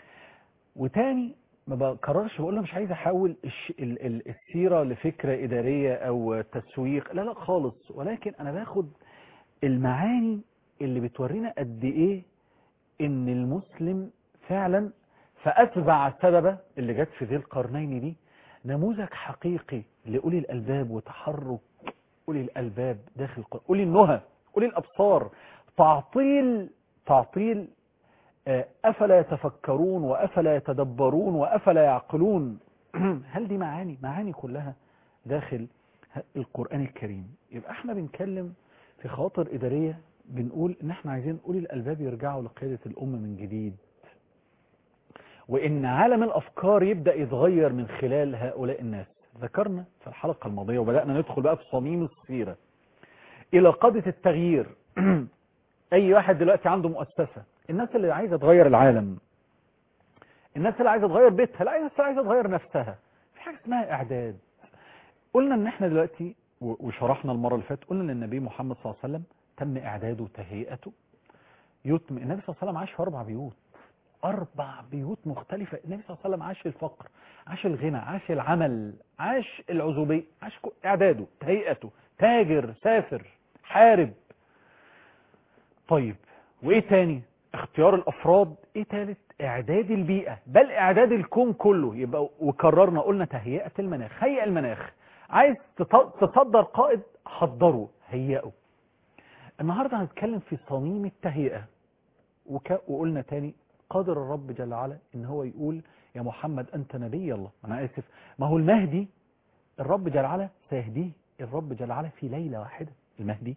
وتاني ما بكررش بقول مش عايز احول الش... ال... ال... السيره لفكره اداريه او تسويق لا لا خالص ولكن انا باخد المعاني اللي بتورينا قد ايه ان المسلم فعلا فاتبع السبب اللي جت في ذي القرنين دي نموذج حقيقي لاولي الالباب وتحرك اولي الالباب داخل القران اولي النهى اولي الابصار تعطيل تعطيل آه، افلا يتفكرون وافلا يتدبرون وافلا يعقلون هل دي معاني معاني كلها داخل القران الكريم يبقى احنا بنتكلم في خواطر اداريه بنقول ان احنا عايزين اولي الالباب يرجعوا لقياده الامه من جديد وان عالم الافكار يبدا يتغير من خلال هؤلاء الناس ذكرنا في الحلقه الماضيه وبدانا ندخل بقى في صميم السيره الى قاده التغيير اي واحد دلوقتي عنده مؤسسة الناس اللي عايزة تغير العالم الناس اللي عايزة تغير بيتها لا الناس اللي عايزة تغير نفسها في حاجة اسمها اعداد قلنا ان احنا دلوقتي و- وشرحنا المرة اللي فاتت قلنا ان النبي محمد صلى الله عليه وسلم تم اعداده وتهيئته يتم النبي صلى الله عليه وسلم عاش في اربع بيوت اربع بيوت مختلفة النبي صلى الله عليه وسلم عاش الفقر عاش الغنى عاش العمل عاش العزوبية عاش كو- اعداده تهيئته تاجر سافر حارب طيب وايه تاني اختيار الافراد ايه تالت اعداد البيئة بل اعداد الكون كله يبقى وكررنا قلنا تهيئة المناخ هيئ المناخ عايز تط- تصدر قائد حضره هيئه النهاردة هنتكلم في صميم التهيئة وك... وقلنا تاني قادر الرب جل وعلا ان هو يقول يا محمد انت نبي الله انا اسف ما هو المهدي الرب جل وعلا سيهديه الرب جل وعلا في ليلة واحدة المهدي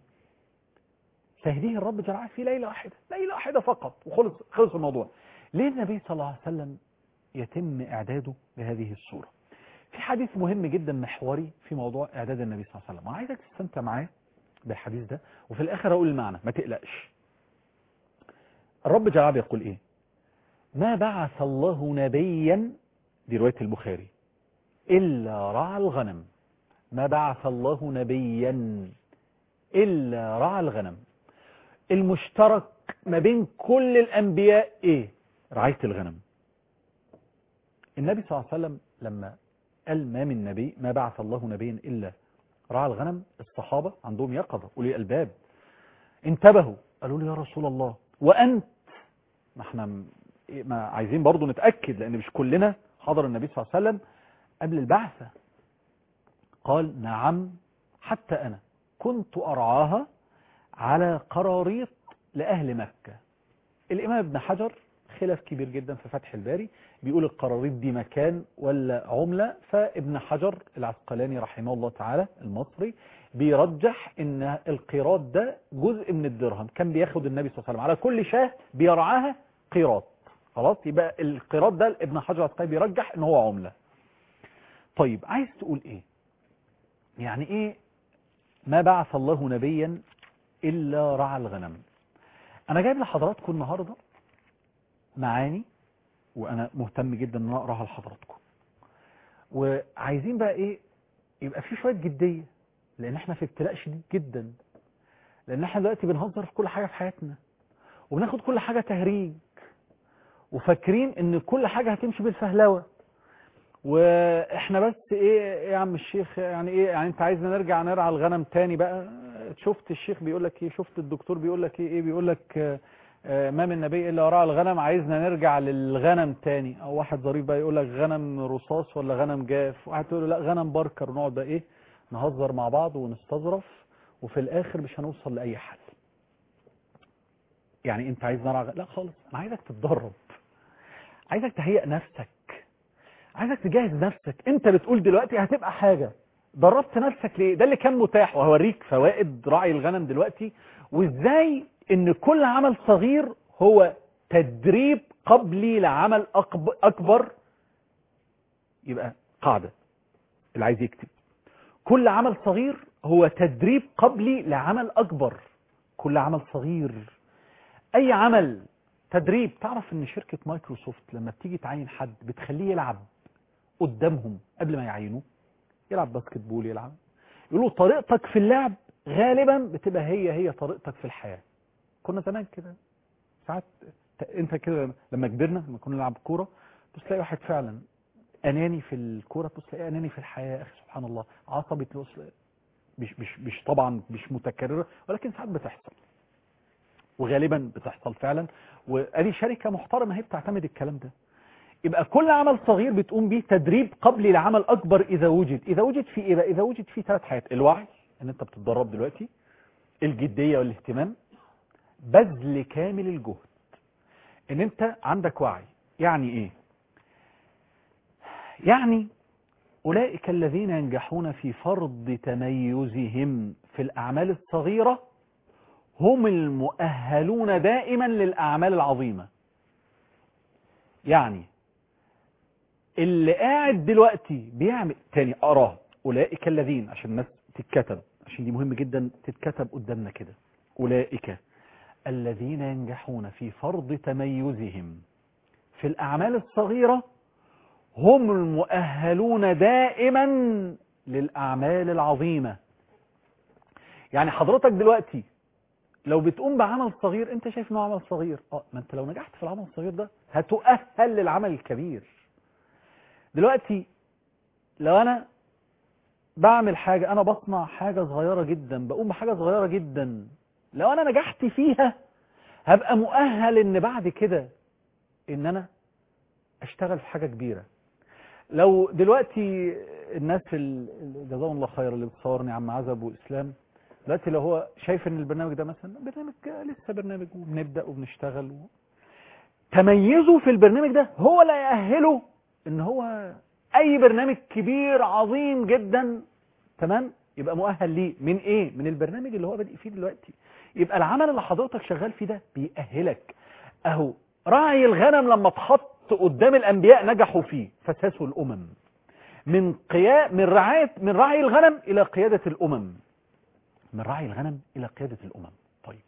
سيهديه الرب جل وعلا في ليلة واحدة ليلة واحدة فقط وخلص خلص الموضوع ليه النبي صلى الله عليه وسلم يتم اعداده بهذه الصورة في حديث مهم جدا محوري في موضوع اعداد النبي صلى الله عليه وسلم وعايزك تستمتع معاه بالحديث ده وفي الاخر اقول المعنى ما تقلقش الرب جل وعلا يقول ايه ما بعث الله نبيا دي رواية البخاري إلا رعى الغنم ما بعث الله نبيا إلا رعى الغنم المشترك ما بين كل الأنبياء إيه رعاية الغنم النبي صلى الله عليه وسلم لما قال ما من نبي ما بعث الله نبيا إلا رعى الغنم الصحابة عندهم يقظة أولي الألباب انتبهوا قالوا له يا رسول الله وأنت ما احنا م- ما عايزين برضو نتأكد لأن مش كلنا حضر النبي صلى الله عليه وسلم قبل البعثة قال نعم حتى أنا كنت أرعاها على قراريط لأهل مكة الإمام ابن حجر خلاف كبير جدا في فتح الباري بيقول القراريط دي مكان ولا عملة فابن حجر العسقلاني رحمه الله تعالى المصري بيرجح ان القيراط ده جزء من الدرهم كان بياخد النبي صلى الله عليه وسلم على كل شاه بيرعاها قيراط خلاص يبقى القيراط ده ابن حجر العسقلاني بيرجح ان هو عملة طيب عايز تقول ايه يعني ايه ما بعث الله نبيا الا رعى الغنم انا جايب لحضراتكم النهارده معاني وانا مهتم جدا ان أنا اقراها لحضراتكم وعايزين بقى ايه يبقى في شويه جديه لان احنا في ابتلاء شديد جدا لان احنا دلوقتي بنهزر في كل حاجه في حياتنا وبناخد كل حاجه تهريج وفاكرين ان كل حاجه هتمشي بالفهلوه واحنا بس ايه إيه يا عم الشيخ يعني ايه يعني انت عايزنا نرجع نرعى الغنم تاني بقى شفت الشيخ بيقول لك ايه شفت الدكتور بيقول لك ايه ايه بيقول لك آه، آه، ما من نبي الا رعى الغنم عايزنا نرجع للغنم تاني او واحد ظريف بقى يقول لك غنم رصاص ولا غنم جاف واحد تقول له لا غنم بركر ونقعد بقى ايه نهزر مع بعض ونستظرف وفي الاخر مش هنوصل لاي حل يعني انت عايز نرعى غ- لا خالص انا عايزك تتدرب عايزك تهيئ نفسك عايزك تجهز نفسك انت بتقول دلوقتي هتبقى حاجة دربت نفسك ليه ده اللي كان متاح وهوريك فوائد رعي الغنم دلوقتي وازاي ان كل عمل صغير هو تدريب قبلي لعمل أكب- اكبر يبقى قاعدة اللي عايز يكتب كل عمل صغير هو تدريب قبلي لعمل اكبر كل عمل صغير اي عمل تدريب تعرف ان شركة مايكروسوفت لما بتيجي تعين حد بتخليه يلعب قدامهم قبل ما يعينوه يلعب باسكت بول يلعب يقولوا طريقتك في اللعب غالبا بتبقى هي هي طريقتك في الحياة كنا زمان كده ساعات ت- انت كده لما كبرنا لما كنا نلعب كورة بس تلاقي واحد فعلا اناني في الكورة بس تلاقيه اناني في الحياة يا اخي سبحان الله عصبي تلاقيه مش مش مش طبعا مش متكررة ولكن ساعات بتحصل وغالبا بتحصل فعلا وادي شركة محترمة هي بتعتمد الكلام ده يبقى كل عمل صغير بتقوم به تدريب قبلي لعمل اكبر اذا وجد اذا وجد في ايه بقى اذا وجد في ثلاث حاجات الوعي ان انت بتتدرب دلوقتي الجدية والاهتمام بذل كامل الجهد ان انت عندك وعي يعني ايه يعني اولئك الذين ينجحون في فرض تميزهم في الاعمال الصغيرة هم المؤهلون دائما للاعمال العظيمة يعني اللي قاعد دلوقتي بيعمل تاني اقراها اولئك الذين عشان الناس تتكتب عشان دي مهم جدا تتكتب قدامنا كده أولئك الذين ينجحون في فرض تميزهم في الأعمال الصغيرة هم المؤهلون دائما للأعمال العظيمة يعني حضرتك دلوقتي لو بتقوم بعمل صغير انت شايف انه عمل صغير اه ما انت لو نجحت في العمل الصغير ده هتؤهل للعمل الكبير دلوقتي لو انا بعمل حاجة انا بصنع حاجة صغيرة جدا بقوم بحاجة صغيرة جدا لو انا نجحت فيها هبقى مؤهل ان بعد كده ان انا اشتغل في حاجة كبيرة لو دلوقتي الناس ال- جزاهم الله خير اللي بتصورني عم عزب واسلام دلوقتي لو هو شايف ان البرنامج ده مثلا برنامج لسه برنامج وبنبدا وبنشتغل و... تميزه في البرنامج ده هو اللي يأهله ان هو اي برنامج كبير عظيم جدا تمام يبقى مؤهل ليه من ايه من البرنامج اللي هو بادئ فيه دلوقتي يبقى العمل اللي حضرتك شغال فيه ده بيأهلك اهو راعي الغنم لما اتحط قدام الانبياء نجحوا فيه فساسوا الامم من قيا من رعايه من راعي الغنم الى قياده الامم من راعي الغنم الى قياده الامم طيب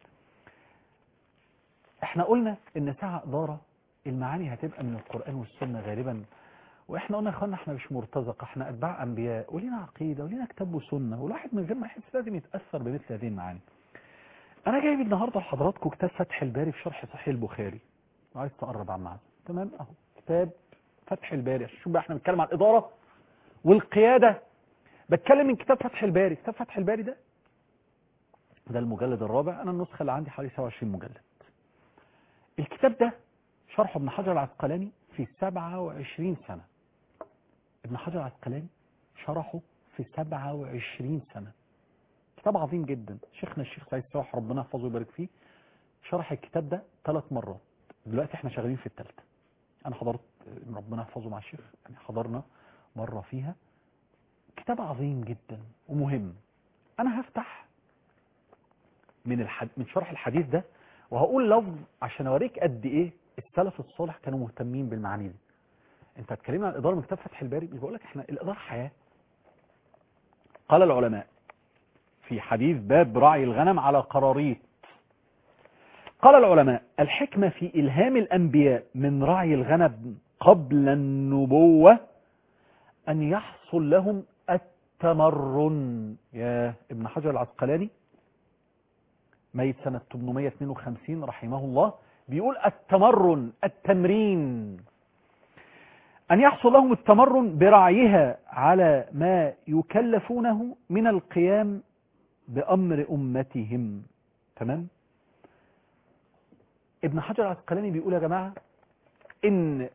احنا قلنا ان ساعه اداره المعاني هتبقى من القران والسنه غالبا واحنا قلنا يا اخوانا احنا مش مرتزقه احنا اتباع انبياء ولينا عقيده ولينا كتاب وسنه والواحد من غير ما يحس لازم يتاثر بمثل هذه المعاني انا جايب النهارده لحضراتكم كتاب فتح الباري في شرح صحيح البخاري عايز تقرب عن معاذ تمام اهو كتاب فتح الباري عشان شوف بقى احنا بنتكلم عن الاداره والقياده بتكلم من كتاب فتح الباري كتاب فتح الباري ده ده المجلد الرابع انا النسخه اللي عندي حوالي 27 مجلد الكتاب ده شرحه ابن حجر العسقلاني في 27 سنه ابن حجر العسقلاني شرحه في 27 سنه كتاب عظيم جدا شيخنا الشيخ سعيد سواح ربنا يحفظه ويبارك فيه شرح الكتاب ده ثلاث مرات دلوقتي احنا شغالين في الثالثه انا حضرت ربنا يحفظه مع الشيخ يعني حضرنا مره فيها كتاب عظيم جدا ومهم انا هفتح من الحد... من شرح الحديث ده وهقول لفظ عشان اوريك قد ايه السلف الصالح كانوا مهتمين بالمعاني دي انت اتكلمنا عن الاداره من كتاب فتح الباري مش بقول لك احنا الاداره حياه قال العلماء في حديث باب راعي الغنم على قراريط قال العلماء الحكمة في إلهام الأنبياء من رعي الغنم قبل النبوة أن يحصل لهم التمرن يا ابن حجر العسقلاني ميت سنة 852 رحمه الله بيقول التمرن التمرين أن يحصل لهم التمرن برعيها على ما يكلفونه من القيام بأمر أمتهم تمام ابن حجر العسقلاني بيقول يا جماعة إن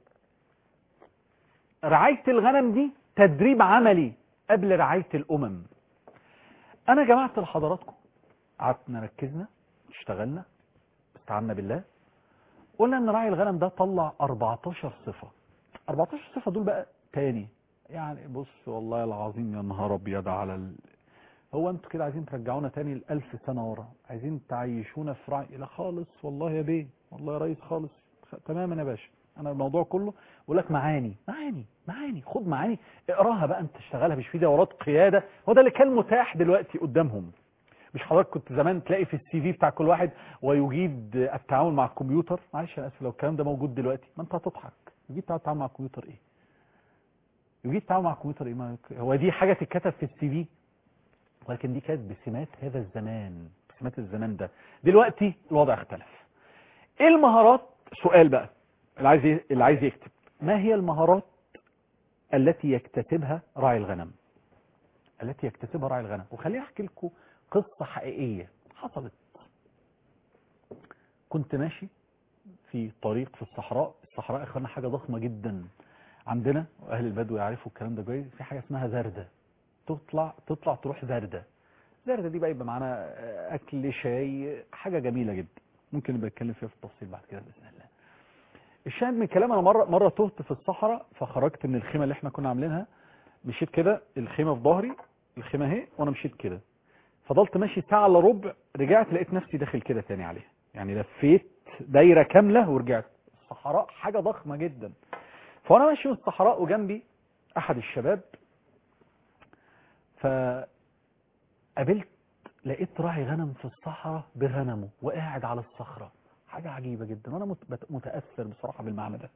رعاية الغنم دي تدريب عملي قبل رعاية الأمم أنا جمعت لحضراتكم قعدنا ركزنا اشتغلنا استعنا بالله قلنا ان راعي الغنم ده طلع 14 صفة 14 صفة دول بقى تاني يعني بص والله العظيم يا نهار ابيض على ال... هو انتوا كده عايزين ترجعونا تاني الألف سنة ورا عايزين تعيشونا في رعي لا خالص والله يا بيه والله يا ريس خالص خ- تماما يا باشا انا الموضوع كله بقول لك معاني معاني معاني خد معاني اقراها بقى انت اشتغلها مش في دورات قيادة هو ده اللي كان متاح دلوقتي قدامهم مش حضرتك كنت زمان تلاقي في السي في بتاع كل واحد ويجيد التعامل مع الكمبيوتر معلش انا اسف لو الكلام ده موجود دلوقتي ما انت هتضحك يجيد التعامل مع الكمبيوتر ايه يجيد التعامل مع الكمبيوتر ايه ما هو دي حاجه تتكتب في السي في ولكن دي كانت بسمات هذا الزمان بسمات الزمان ده دلوقتي الوضع اختلف ايه المهارات سؤال بقى اللي عايز ي- اللي عايز يكتب ما هي المهارات التي يكتسبها راعي الغنم التي يكتسبها راعي الغنم وخليني احكي لكم قصة حقيقية حصلت كنت ماشي في طريق في الصحراء الصحراء يا اخوانا حاجة ضخمة جدا عندنا واهل البدو يعرفوا الكلام ده كويس في حاجة اسمها زردة تطلع تطلع تروح زردة زردة دي بقى يبقى معانا آه، اكل شاي حاجة جميلة جدا ممكن نبقى نتكلم فيها في التفصيل بعد كده باذن الله الشاهد من الكلام انا مرة مرة تهت في الصحراء فخرجت من الخيمة اللي احنا كنا عاملينها مشيت كده الخيمة في ظهري الخيمة اهي وانا مشيت كده فضلت ماشي ساعة الا ربع رجعت لقيت نفسي داخل كده تاني عليها يعني لفيت دايرة كاملة ورجعت الصحراء حاجة ضخمة جدا فانا ماشي في الصحراء وجنبي احد الشباب فقابلت لقيت راعي غنم في الصحراء بغنمه وقاعد على الصخرة حاجة عجيبة جدا وأنا مت- بت- متأثر بصراحة بالمعنى ده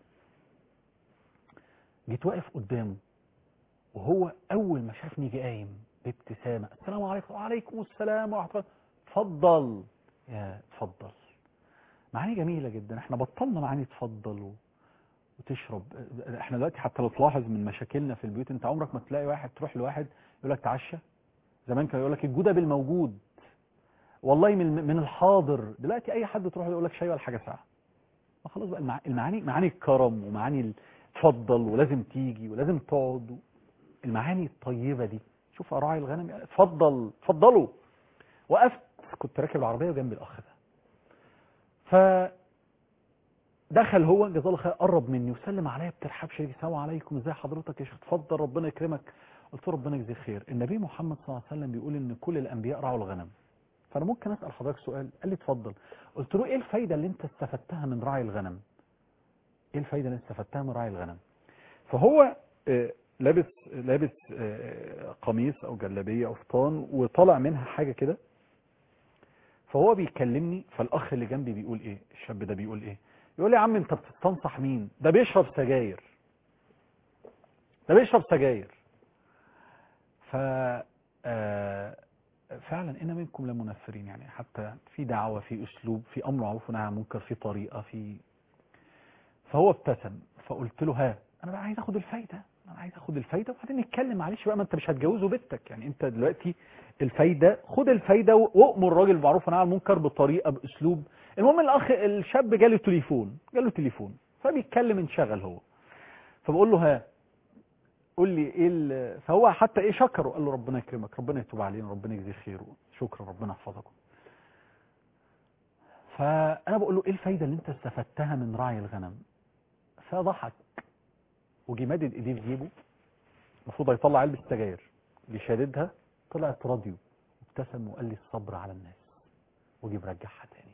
جيت واقف قدامه وهو أول ما شافني جه قايم بابتسامة السلام عليكم وعليكم السلام ورحمة الله اتفضل يا اتفضل معاني جميلة جدا احنا بطلنا معاني اتفضل و... وتشرب احنا دلوقتي حتى لو تلاحظ من مشاكلنا في البيوت انت عمرك ما تلاقي واحد تروح لواحد يقول لك تعشى زمان كان يقول لك الجودة بالموجود والله من من الحاضر دلوقتي اي حد تروح يقول لك شاي ولا حاجه ساعه ما خلاص بقى المع- المعاني معاني الكرم ومعاني ال- اتفضل ولازم تيجي ولازم تقعد المعاني الطيبه دي شوف راعي الغنم اتفضل اتفضلوا وقفت كنت راكب العربيه وجنبي الاخ ده ف دخل هو جزاه الله خير قرب مني وسلم عليا بترحاب شديد السلام عليكم ازي حضرتك يا شيخ اتفضل ربنا يكرمك قلت له ربنا يجزيه خير النبي محمد صلى الله عليه وسلم بيقول ان كل الانبياء رعوا الغنم فانا ممكن اسال حضرتك سؤال قال لي اتفضل قلت له ايه الفايده اللي انت استفدتها من راعي الغنم ايه الفايده اللي استفدتها من راعي الغنم فهو آه، لابس لابس آه، قميص او جلابيه او فطان وطالع منها حاجه كده فهو بيكلمني فالاخ اللي جنبي بيقول ايه الشاب ده بيقول ايه يقول لي يا عم انت بتستنصح مين ده بيشرب سجاير ده بيشرب سجاير ف آه، فعلا ان منكم لمنفرين يعني حتى في دعوه في اسلوب في امر معروف ونهي عن منكر في طريقه في فهو ابتسم فقلت له ها انا بقى عايز اخد الفايده انا عايز اخد الفايده وبعدين نتكلم معلش بقى ما انت مش هتجوزه بنتك يعني انت دلوقتي الفايده خد الفايده وامر الراجل بالمعروف ونهي عن المنكر بطريقه باسلوب المهم الاخ الشاب جاله تليفون جاله تليفون فبيتكلم انشغل هو فبقول له ها قول لي ايه ال- فهو حتى ايه شكره قال له ربنا يكرمك ربنا يتوب علينا ربنا يجزيه خير شكرا ربنا يحفظكم فانا بقول له ايه الفايده اللي انت استفدتها من راعي الغنم فضحك وجي مادد ايديه في جيبه المفروض هيطلع علبه سجاير جه شاددها طلعت راديو ابتسم وقال لي الصبر على الناس وجي مرجعها تاني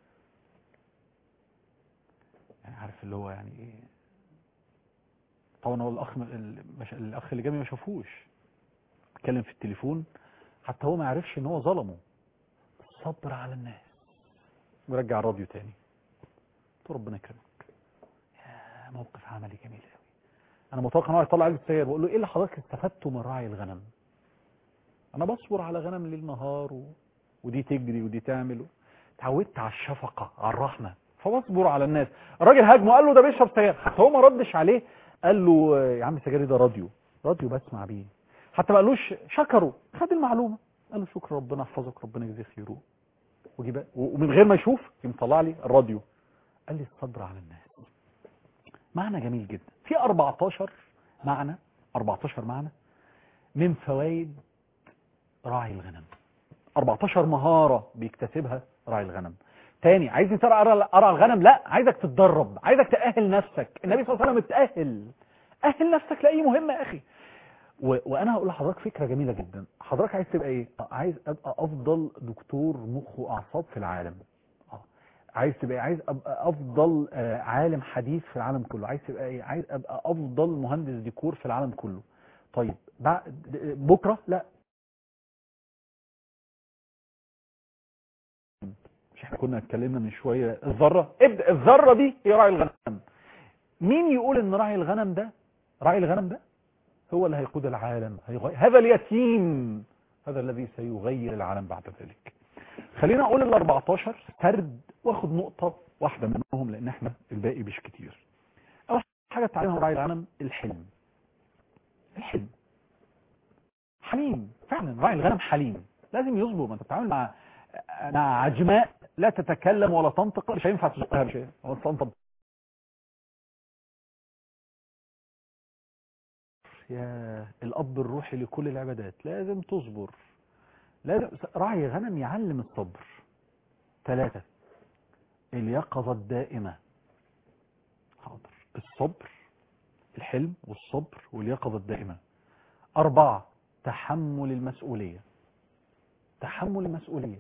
يعني عارف اللي هو يعني ايه طبعا هو الاخ المش... الاخ اللي جنبي ما شافوش اتكلم في التليفون حتى هو ما عرفش ان هو ظلمه الصبر على الناس ورجع الراديو تاني قلت له ربنا يكرمك يا موقف عملي جميل قوي انا متوقع ان هو يطلع علبه سجاير بقول له ايه اللي حضرتك استفدته من راعي الغنم انا بصبر على غنم ليل نهار و... ودي تجري ودي تعمل و... اتعودت على الشفقه على الرحمه فبصبر على الناس الراجل هاجمه قال له ده بيشرب سجاير حتى هو ما ردش عليه قال له آه، يا عم السجاير ده راديو راديو بسمع بيه حتى ما قالوش شكره خد المعلومه قال له شكرا ربنا يحفظك ربنا يجزيه خيره وجي بقى ومن غير ما يشوف يقوم طلع لي الراديو قال لي الصبر على الناس معنى جميل جدا في 14 معنى 14 معنى من فوائد راعي الغنم 14 مهارة بيكتسبها راعي الغنم تاني عايز ترى ارى ارى الغنم لا عايزك تتدرب عايزك تأهل نفسك النبي صلى الله عليه وسلم اتأهل أهل نفسك لأي مهمة يا أخي و... وانا هقول لحضرتك فكره جميله جدا حضرتك عايز تبقى ايه عايز ابقى افضل دكتور مخ واعصاب في العالم اه عايز تبقى إيه؟ عايز ابقى افضل آه، عالم حديث في العالم كله عايز تبقى ايه عايز ابقى افضل مهندس ديكور في العالم كله طيب بعد بكره لا مش احنا كنا اتكلمنا من شويه الذره ابدا الذره دي هي راعي الغنم مين يقول ان راعي الغنم ده راعي الغنم ده هو اللي هيقود العالم هيغير. هذا اليتيم هذا الذي سيغير العالم بعد ذلك خلينا اقول ال 14 سرد واخد نقطة واحدة منهم لان احنا الباقي مش كتير اول حاجة تعلمها راعي الغنم الحلم الحلم حليم فعلا راعي الغنم حليم لازم يصبر ما انت بتتعامل مع مع عجماء لا تتكلم ولا تنطق مش هينفع تزقها مش هينفع تنطق يا الأب الروحي لكل العبادات لازم تصبر لازم راعي غنم يعلم الصبر ثلاثة اليقظة الدائمة حاضر الصبر الحلم والصبر واليقظة الدائمة أربعة تحمل المسؤولية تحمل المسؤولية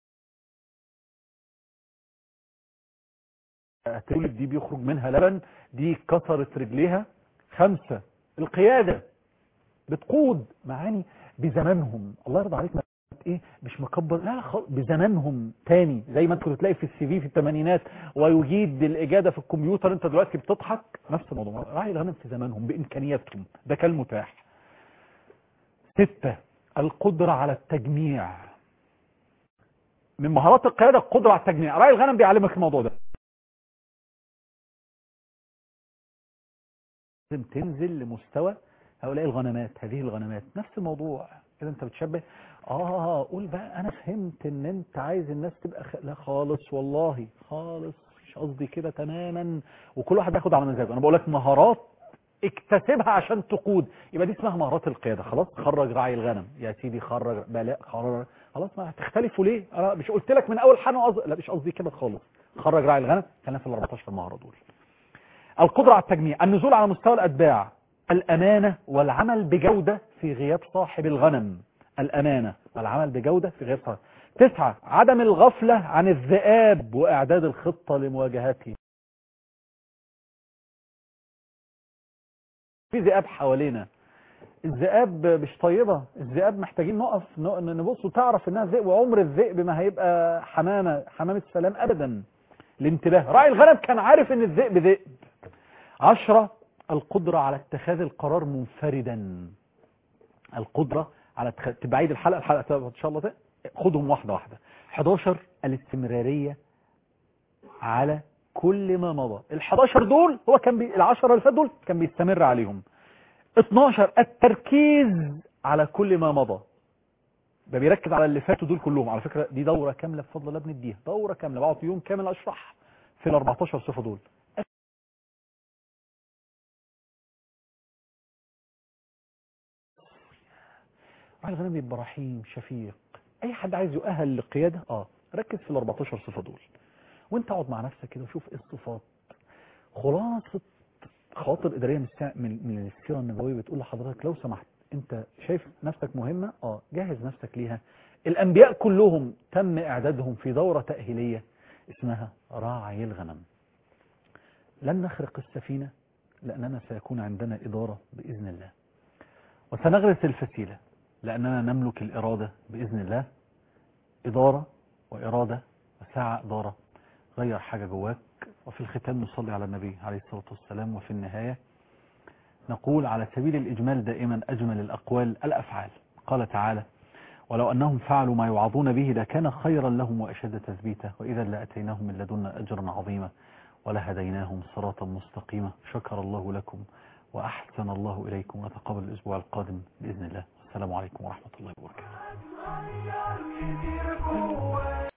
تولد دي بيخرج منها لبن دي كسرت رجليها خمسة القيادة بتقود معاني بزمانهم الله يرضى عليك ما ايه مش مكبر لا لا خالص بزمانهم تاني زي ما انت كنت تلاقي في السي في في الثمانينات ويجيد الاجاده في الكمبيوتر انت دلوقتي بتضحك نفس الموضوع راعي الغنم في زمانهم بامكانياتهم ده كان متاح ستة القدرة على التجميع من مهارات القيادة القدرة على التجميع راعي الغنم بيعلمك الموضوع ده لازم تنزل لمستوى هؤلاء الغنمات هذه الغنمات نفس الموضوع كده انت بتشبه اه قول بقى انا فهمت ان انت عايز الناس تبقى خ... لا خالص والله خالص مش قصدي كده تماما وكل واحد بياخد على مزاجه انا بقول لك مهارات اكتسبها عشان تقود يبقى دي اسمها مهارات القياده خلاص خرج راعي الغنم يا سيدي خرج بلاء خرج خلاص ما هتختلفوا ليه انا مش قلت لك من اول حاجه قصد... لا مش قصدي كده خالص خرج راعي الغنم كان في ال 14 مهاره دول القدرة على التجميع النزول على مستوى الأتباع الأمانة والعمل بجودة في غياب صاحب الغنم الأمانة والعمل بجودة في غياب صاحب تسعة عدم الغفلة عن الذئاب وإعداد الخطة لمواجهته في ذئاب حوالينا الذئاب مش طيبة الذئاب محتاجين نقف ن- نبص وتعرف انها ذئب وعمر الذئب ما هيبقى حمامة حمامة سلام ابدا الانتباه راعي الغنم كان عارف ان الذئب ذئب عشرة القدرة على اتخاذ القرار منفردا القدرة على اتخاذ تبقى عيد الحلقة الحلقة ان شاء الله ده خدهم واحدة واحدة 11 الاستمرارية على كل ما مضى ال 11 دول هو كان بي... ال 10 اللي فاتوا دول كان بيستمر عليهم 12 التركيز على كل ما مضى ده بيركز على اللي فاتوا دول كلهم على فكرة دي دورة كاملة بفضل الله بنديها دورة كاملة بقعد يوم كامل اشرح في ال 14 صفة دول راعي الغنم يبقى رحيم شفيق اي حد عايز يؤهل للقياده اه ركز في ال 14 صفه دول وانت اقعد مع نفسك كده وشوف ايه الصفات خلاصه خواطر اداريه من السا- من من السيره النبويه بتقول لحضرتك لو سمحت انت شايف نفسك مهمه اه جهز نفسك ليها الانبياء كلهم تم اعدادهم في دوره تاهيليه اسمها راعي الغنم لن نخرق السفينه لاننا سيكون عندنا اداره باذن الله وسنغرس الفسيله لأننا نملك الإرادة بإذن الله إدارة وإرادة وساعة إدارة غير حاجة جواك وفي الختام نصلي على النبي عليه الصلاة والسلام وفي النهاية نقول على سبيل الإجمال دائما أجمل الأقوال الأفعال قال تعالى ولو أنهم فعلوا ما يوعظون به لكان خيرا لهم وأشد تثبيتا وإذا لأتيناهم من لدنا أجرا عظيما ولهديناهم صراطا مستقيما شكر الله لكم وأحسن الله إليكم وتقبل الأسبوع القادم بإذن الله السلام عليكم ورحمة الله وبركاته